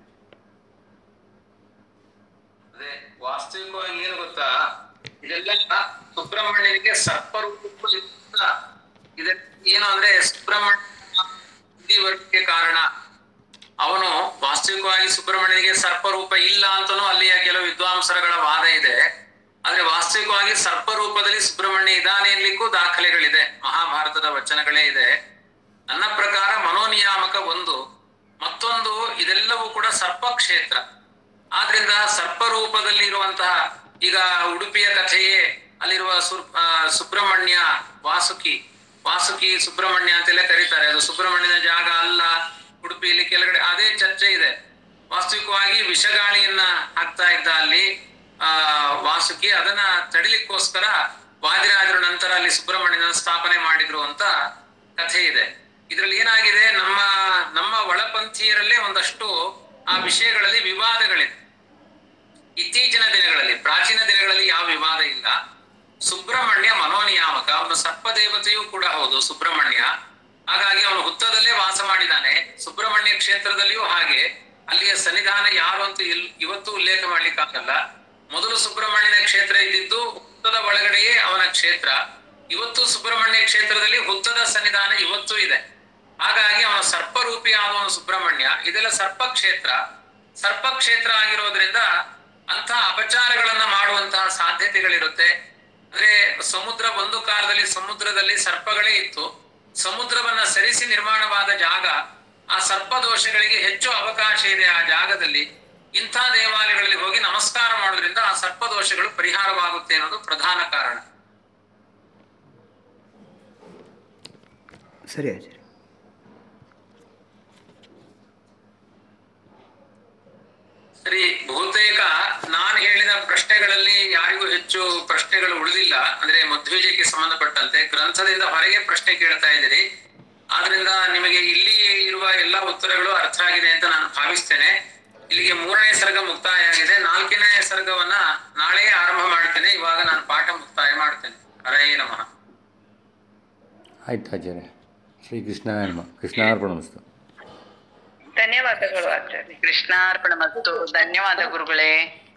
ಅದೇ ವಾಸ್ತವಿಕವಾಗಿ ಏನು ಗೊತ್ತಾ ಇದೆಲ್ಲ ಸುಬ್ರಹ್ಮಣ್ಯನಿಗೆ ಸರ್ಪರೂಪ ಇದೆ ಏನು ಅಂದ್ರೆ ಸುಬ್ರಹ್ಮಣ್ಯ ಬುದ್ಧಿವರ್ಗಕ್ಕೆ ಕಾರಣ ಅವನು ವಾಸ್ತವಿಕವಾಗಿ ಸುಬ್ರಹ್ಮಣ್ಯನಿಗೆ ಸರ್ಪರೂಪ ಇಲ್ಲ ಅಂತನೂ ಅಲ್ಲಿಯ ಕೆಲವು ವಿದ್ವಾಂಸರುಗಳ ವಾದ ಇದೆ ಆದ್ರೆ ವಾಸ್ತವಿಕವಾಗಿ ಸರ್ಪ ರೂಪದಲ್ಲಿ ಸುಬ್ರಹ್ಮಣ್ಯ ಇದ್ದಾನೆ ಎನ್ಲಿಕ್ಕೂ ದಾಖಲೆಗಳಿದೆ ಮಹಾಭಾರತದ ವಚನಗಳೇ ಇದೆ ನನ್ನ ಪ್ರಕಾರ ಮನೋನಿಯಾಮಕ ಒಂದು ಮತ್ತೊಂದು ಇದೆಲ್ಲವೂ ಕೂಡ ಸರ್ಪ ಕ್ಷೇತ್ರ ಆದ್ರಿಂದ ಸರ್ಪ ರೂಪದಲ್ಲಿ ಇರುವಂತಹ ಈಗ ಉಡುಪಿಯ ಕಥೆಯೇ ಅಲ್ಲಿರುವ ಸುರ್ ಆ, ಸುಬ್ರಹ್ಮಣ್ಯ ವಾಸುಕಿ ವಾಸುಕಿ ಸುಬ್ರಹ್ಮಣ್ಯ ಅಂತೆಲ್ಲ ಕರೀತಾರೆ ಅದು ಸುಬ್ರಹ್ಮಣ್ಯನ ಜಾಗ ಅಲ್ಲ ಉಡುಪಿಯಲ್ಲಿ ಕೆಳಗಡೆ ಅದೇ ಚರ್ಚೆ ಇದೆ ವಾಸ್ತವಿಕವಾಗಿ ವಿಷಗಾಳಿಯನ್ನ ಹಾಕ್ತಾ ಇದ್ದ ಅಲ್ಲಿ ಆ ವಾಸುಕಿ ಅದನ್ನ ತಡಿಲಿಕ್ಕೋಸ್ಕರ ವಾದಿರಾಜರು ನಂತರ ಅಲ್ಲಿ ಸುಬ್ರಹ್ಮಣ್ಯನ ಸ್ಥಾಪನೆ ಮಾಡಿದ್ರು ಅಂತ ಕಥೆ ಇದೆ ಇದ್ರಲ್ಲಿ ಏನಾಗಿದೆ ನಮ್ಮ ನಮ್ಮ ಒಳಪಂಥೀಯರಲ್ಲೇ ಒಂದಷ್ಟು ಆ ವಿಷಯಗಳಲ್ಲಿ ವಿವಾದಗಳಿದೆ ಇತ್ತೀಚಿನ ದಿನಗಳಲ್ಲಿ ಪ್ರಾಚೀನ ದಿನಗಳಲ್ಲಿ ಯಾವ ವಿವಾದ ಇಲ್ಲ ಸುಬ್ರಹ್ಮಣ್ಯ ಮನೋನಿಯಾಮಕ ಅವನು ಸರ್ಪ ದೇವತೆಯೂ ಕೂಡ ಹೌದು ಸುಬ್ರಹ್ಮಣ್ಯ ಹಾಗಾಗಿ ಅವನು ಹುತ್ತದಲ್ಲೇ ವಾಸ ಮಾಡಿದ್ದಾನೆ ಸುಬ್ರಹ್ಮಣ್ಯ ಕ್ಷೇತ್ರದಲ್ಲಿಯೂ ಹಾಗೆ ಅಲ್ಲಿಯ ಸನ್ನಿಧಾನ ಯಾರು ಅಂತ ಇಲ್ ಇವತ್ತು ಉಲ್ಲೇಖ ಮಾಡ್ಲಿಕ್ಕಾಗಲ್ಲ ಮೊದಲು ಸುಬ್ರಹ್ಮಣ್ಯನ ಕ್ಷೇತ್ರ ಇದ್ದಿದ್ದು ಹುತ್ತದ ಒಳಗಡೆಯೇ ಅವನ ಕ್ಷೇತ್ರ ಇವತ್ತು ಸುಬ್ರಹ್ಮಣ್ಯ ಕ್ಷೇತ್ರದಲ್ಲಿ ಹುತ್ತದ ಸನ್ನಿಧಾನ ಇವತ್ತು ಇದೆ ಹಾಗಾಗಿ ಅವನ ಸರ್ಪರೂಪಿ ಆದವನು ಸುಬ್ರಹ್ಮಣ್ಯ ಇದೆಲ್ಲ ಸರ್ಪ ಕ್ಷೇತ್ರ ಸರ್ಪ ಕ್ಷೇತ್ರ ಆಗಿರೋದ್ರಿಂದ ಅಂತಹ ಅಪಚಾರಗಳನ್ನ ಮಾಡುವಂತಹ ಸಾಧ್ಯತೆಗಳಿರುತ್ತೆ ಅಂದ್ರೆ ಸಮುದ್ರ ಒಂದು ಕಾಲದಲ್ಲಿ ಸಮುದ್ರದಲ್ಲಿ ಸರ್ಪಗಳೇ ಇತ್ತು ಸಮುದ್ರವನ್ನ ಸರಿಸಿ ನಿರ್ಮಾಣವಾದ ಜಾಗ ಆ ಸರ್ಪ ದೋಷಗಳಿಗೆ ಹೆಚ್ಚು ಅವಕಾಶ ಇದೆ ಆ ಜಾಗದಲ್ಲಿ ಇಂಥ ದೇವಾಲಯಗಳಲ್ಲಿ ಹೋಗಿ ನಮಸ್ಕಾರ ಮಾಡೋದ್ರಿಂದ ಆ ಸರ್ಪ ದೋಷಗಳು ಪರಿಹಾರವಾಗುತ್ತೆ ಅನ್ನೋದು ಪ್ರಧಾನ ಕಾರಣ ಸರಿ ಆಚಾರ್ಯ ಸರಿ ಬಹುತೇಕ ನಾನು ಹೇಳಿದ ಪ್ರಶ್ನೆಗಳಲ್ಲಿ ಯಾರಿಗೂ ಹೆಚ್ಚು ಪ್ರಶ್ನೆಗಳು ಉಳಿದಿಲ್ಲ ಅಂದ್ರೆ ಮಧ್ವಿಜಯಕ್ಕೆ ಸಂಬಂಧಪಟ್ಟಂತೆ ಗ್ರಂಥದಿಂದ ಹೊರಗೆ ಪ್ರಶ್ನೆ ಕೇಳ್ತಾ ಇದ್ದೀರಿ ಆದ್ರಿಂದ ನಿಮಗೆ ಇಲ್ಲಿ ಇರುವ ಎಲ್ಲ ಉತ್ತರಗಳು ಅರ್ಥ ಆಗಿದೆ ಅಂತ ನಾನು ಭಾವಿಸ್ತೇನೆ ಇಲ್ಲಿಗೆ ಮೂರನೇ ಸರ್ಗ ಮುಕ್ತಾಯ ಆಗಿದೆ ನಾಲ್ಕನೇ ಸರ್ಗವನ್ನ ನಾಳೆ ಆರಂಭ ಮಾಡ್ತೇನೆ ಇವಾಗ ನಾನು ಪಾಠ ಮುಕ್ತಾಯ ಮಾಡ್ತೇನೆ ಹರೇ ನಮಃ ಆಯ್ತು ಆಚಾರ್ಯ ಶ್ರೀಕೃಷ್ಣಾಯ ನಮ ಕೃಷ್ಣಾರ್ಪಣಮಸ್ತು ಧನ್ಯವಾದಗಳು ಆಚಾರ್ಯ ಕೃಷ್ಣಾರ್ಪಣ ಮತ್ತು ಧನ್ಯವಾದ ಗುರುಗಳೇ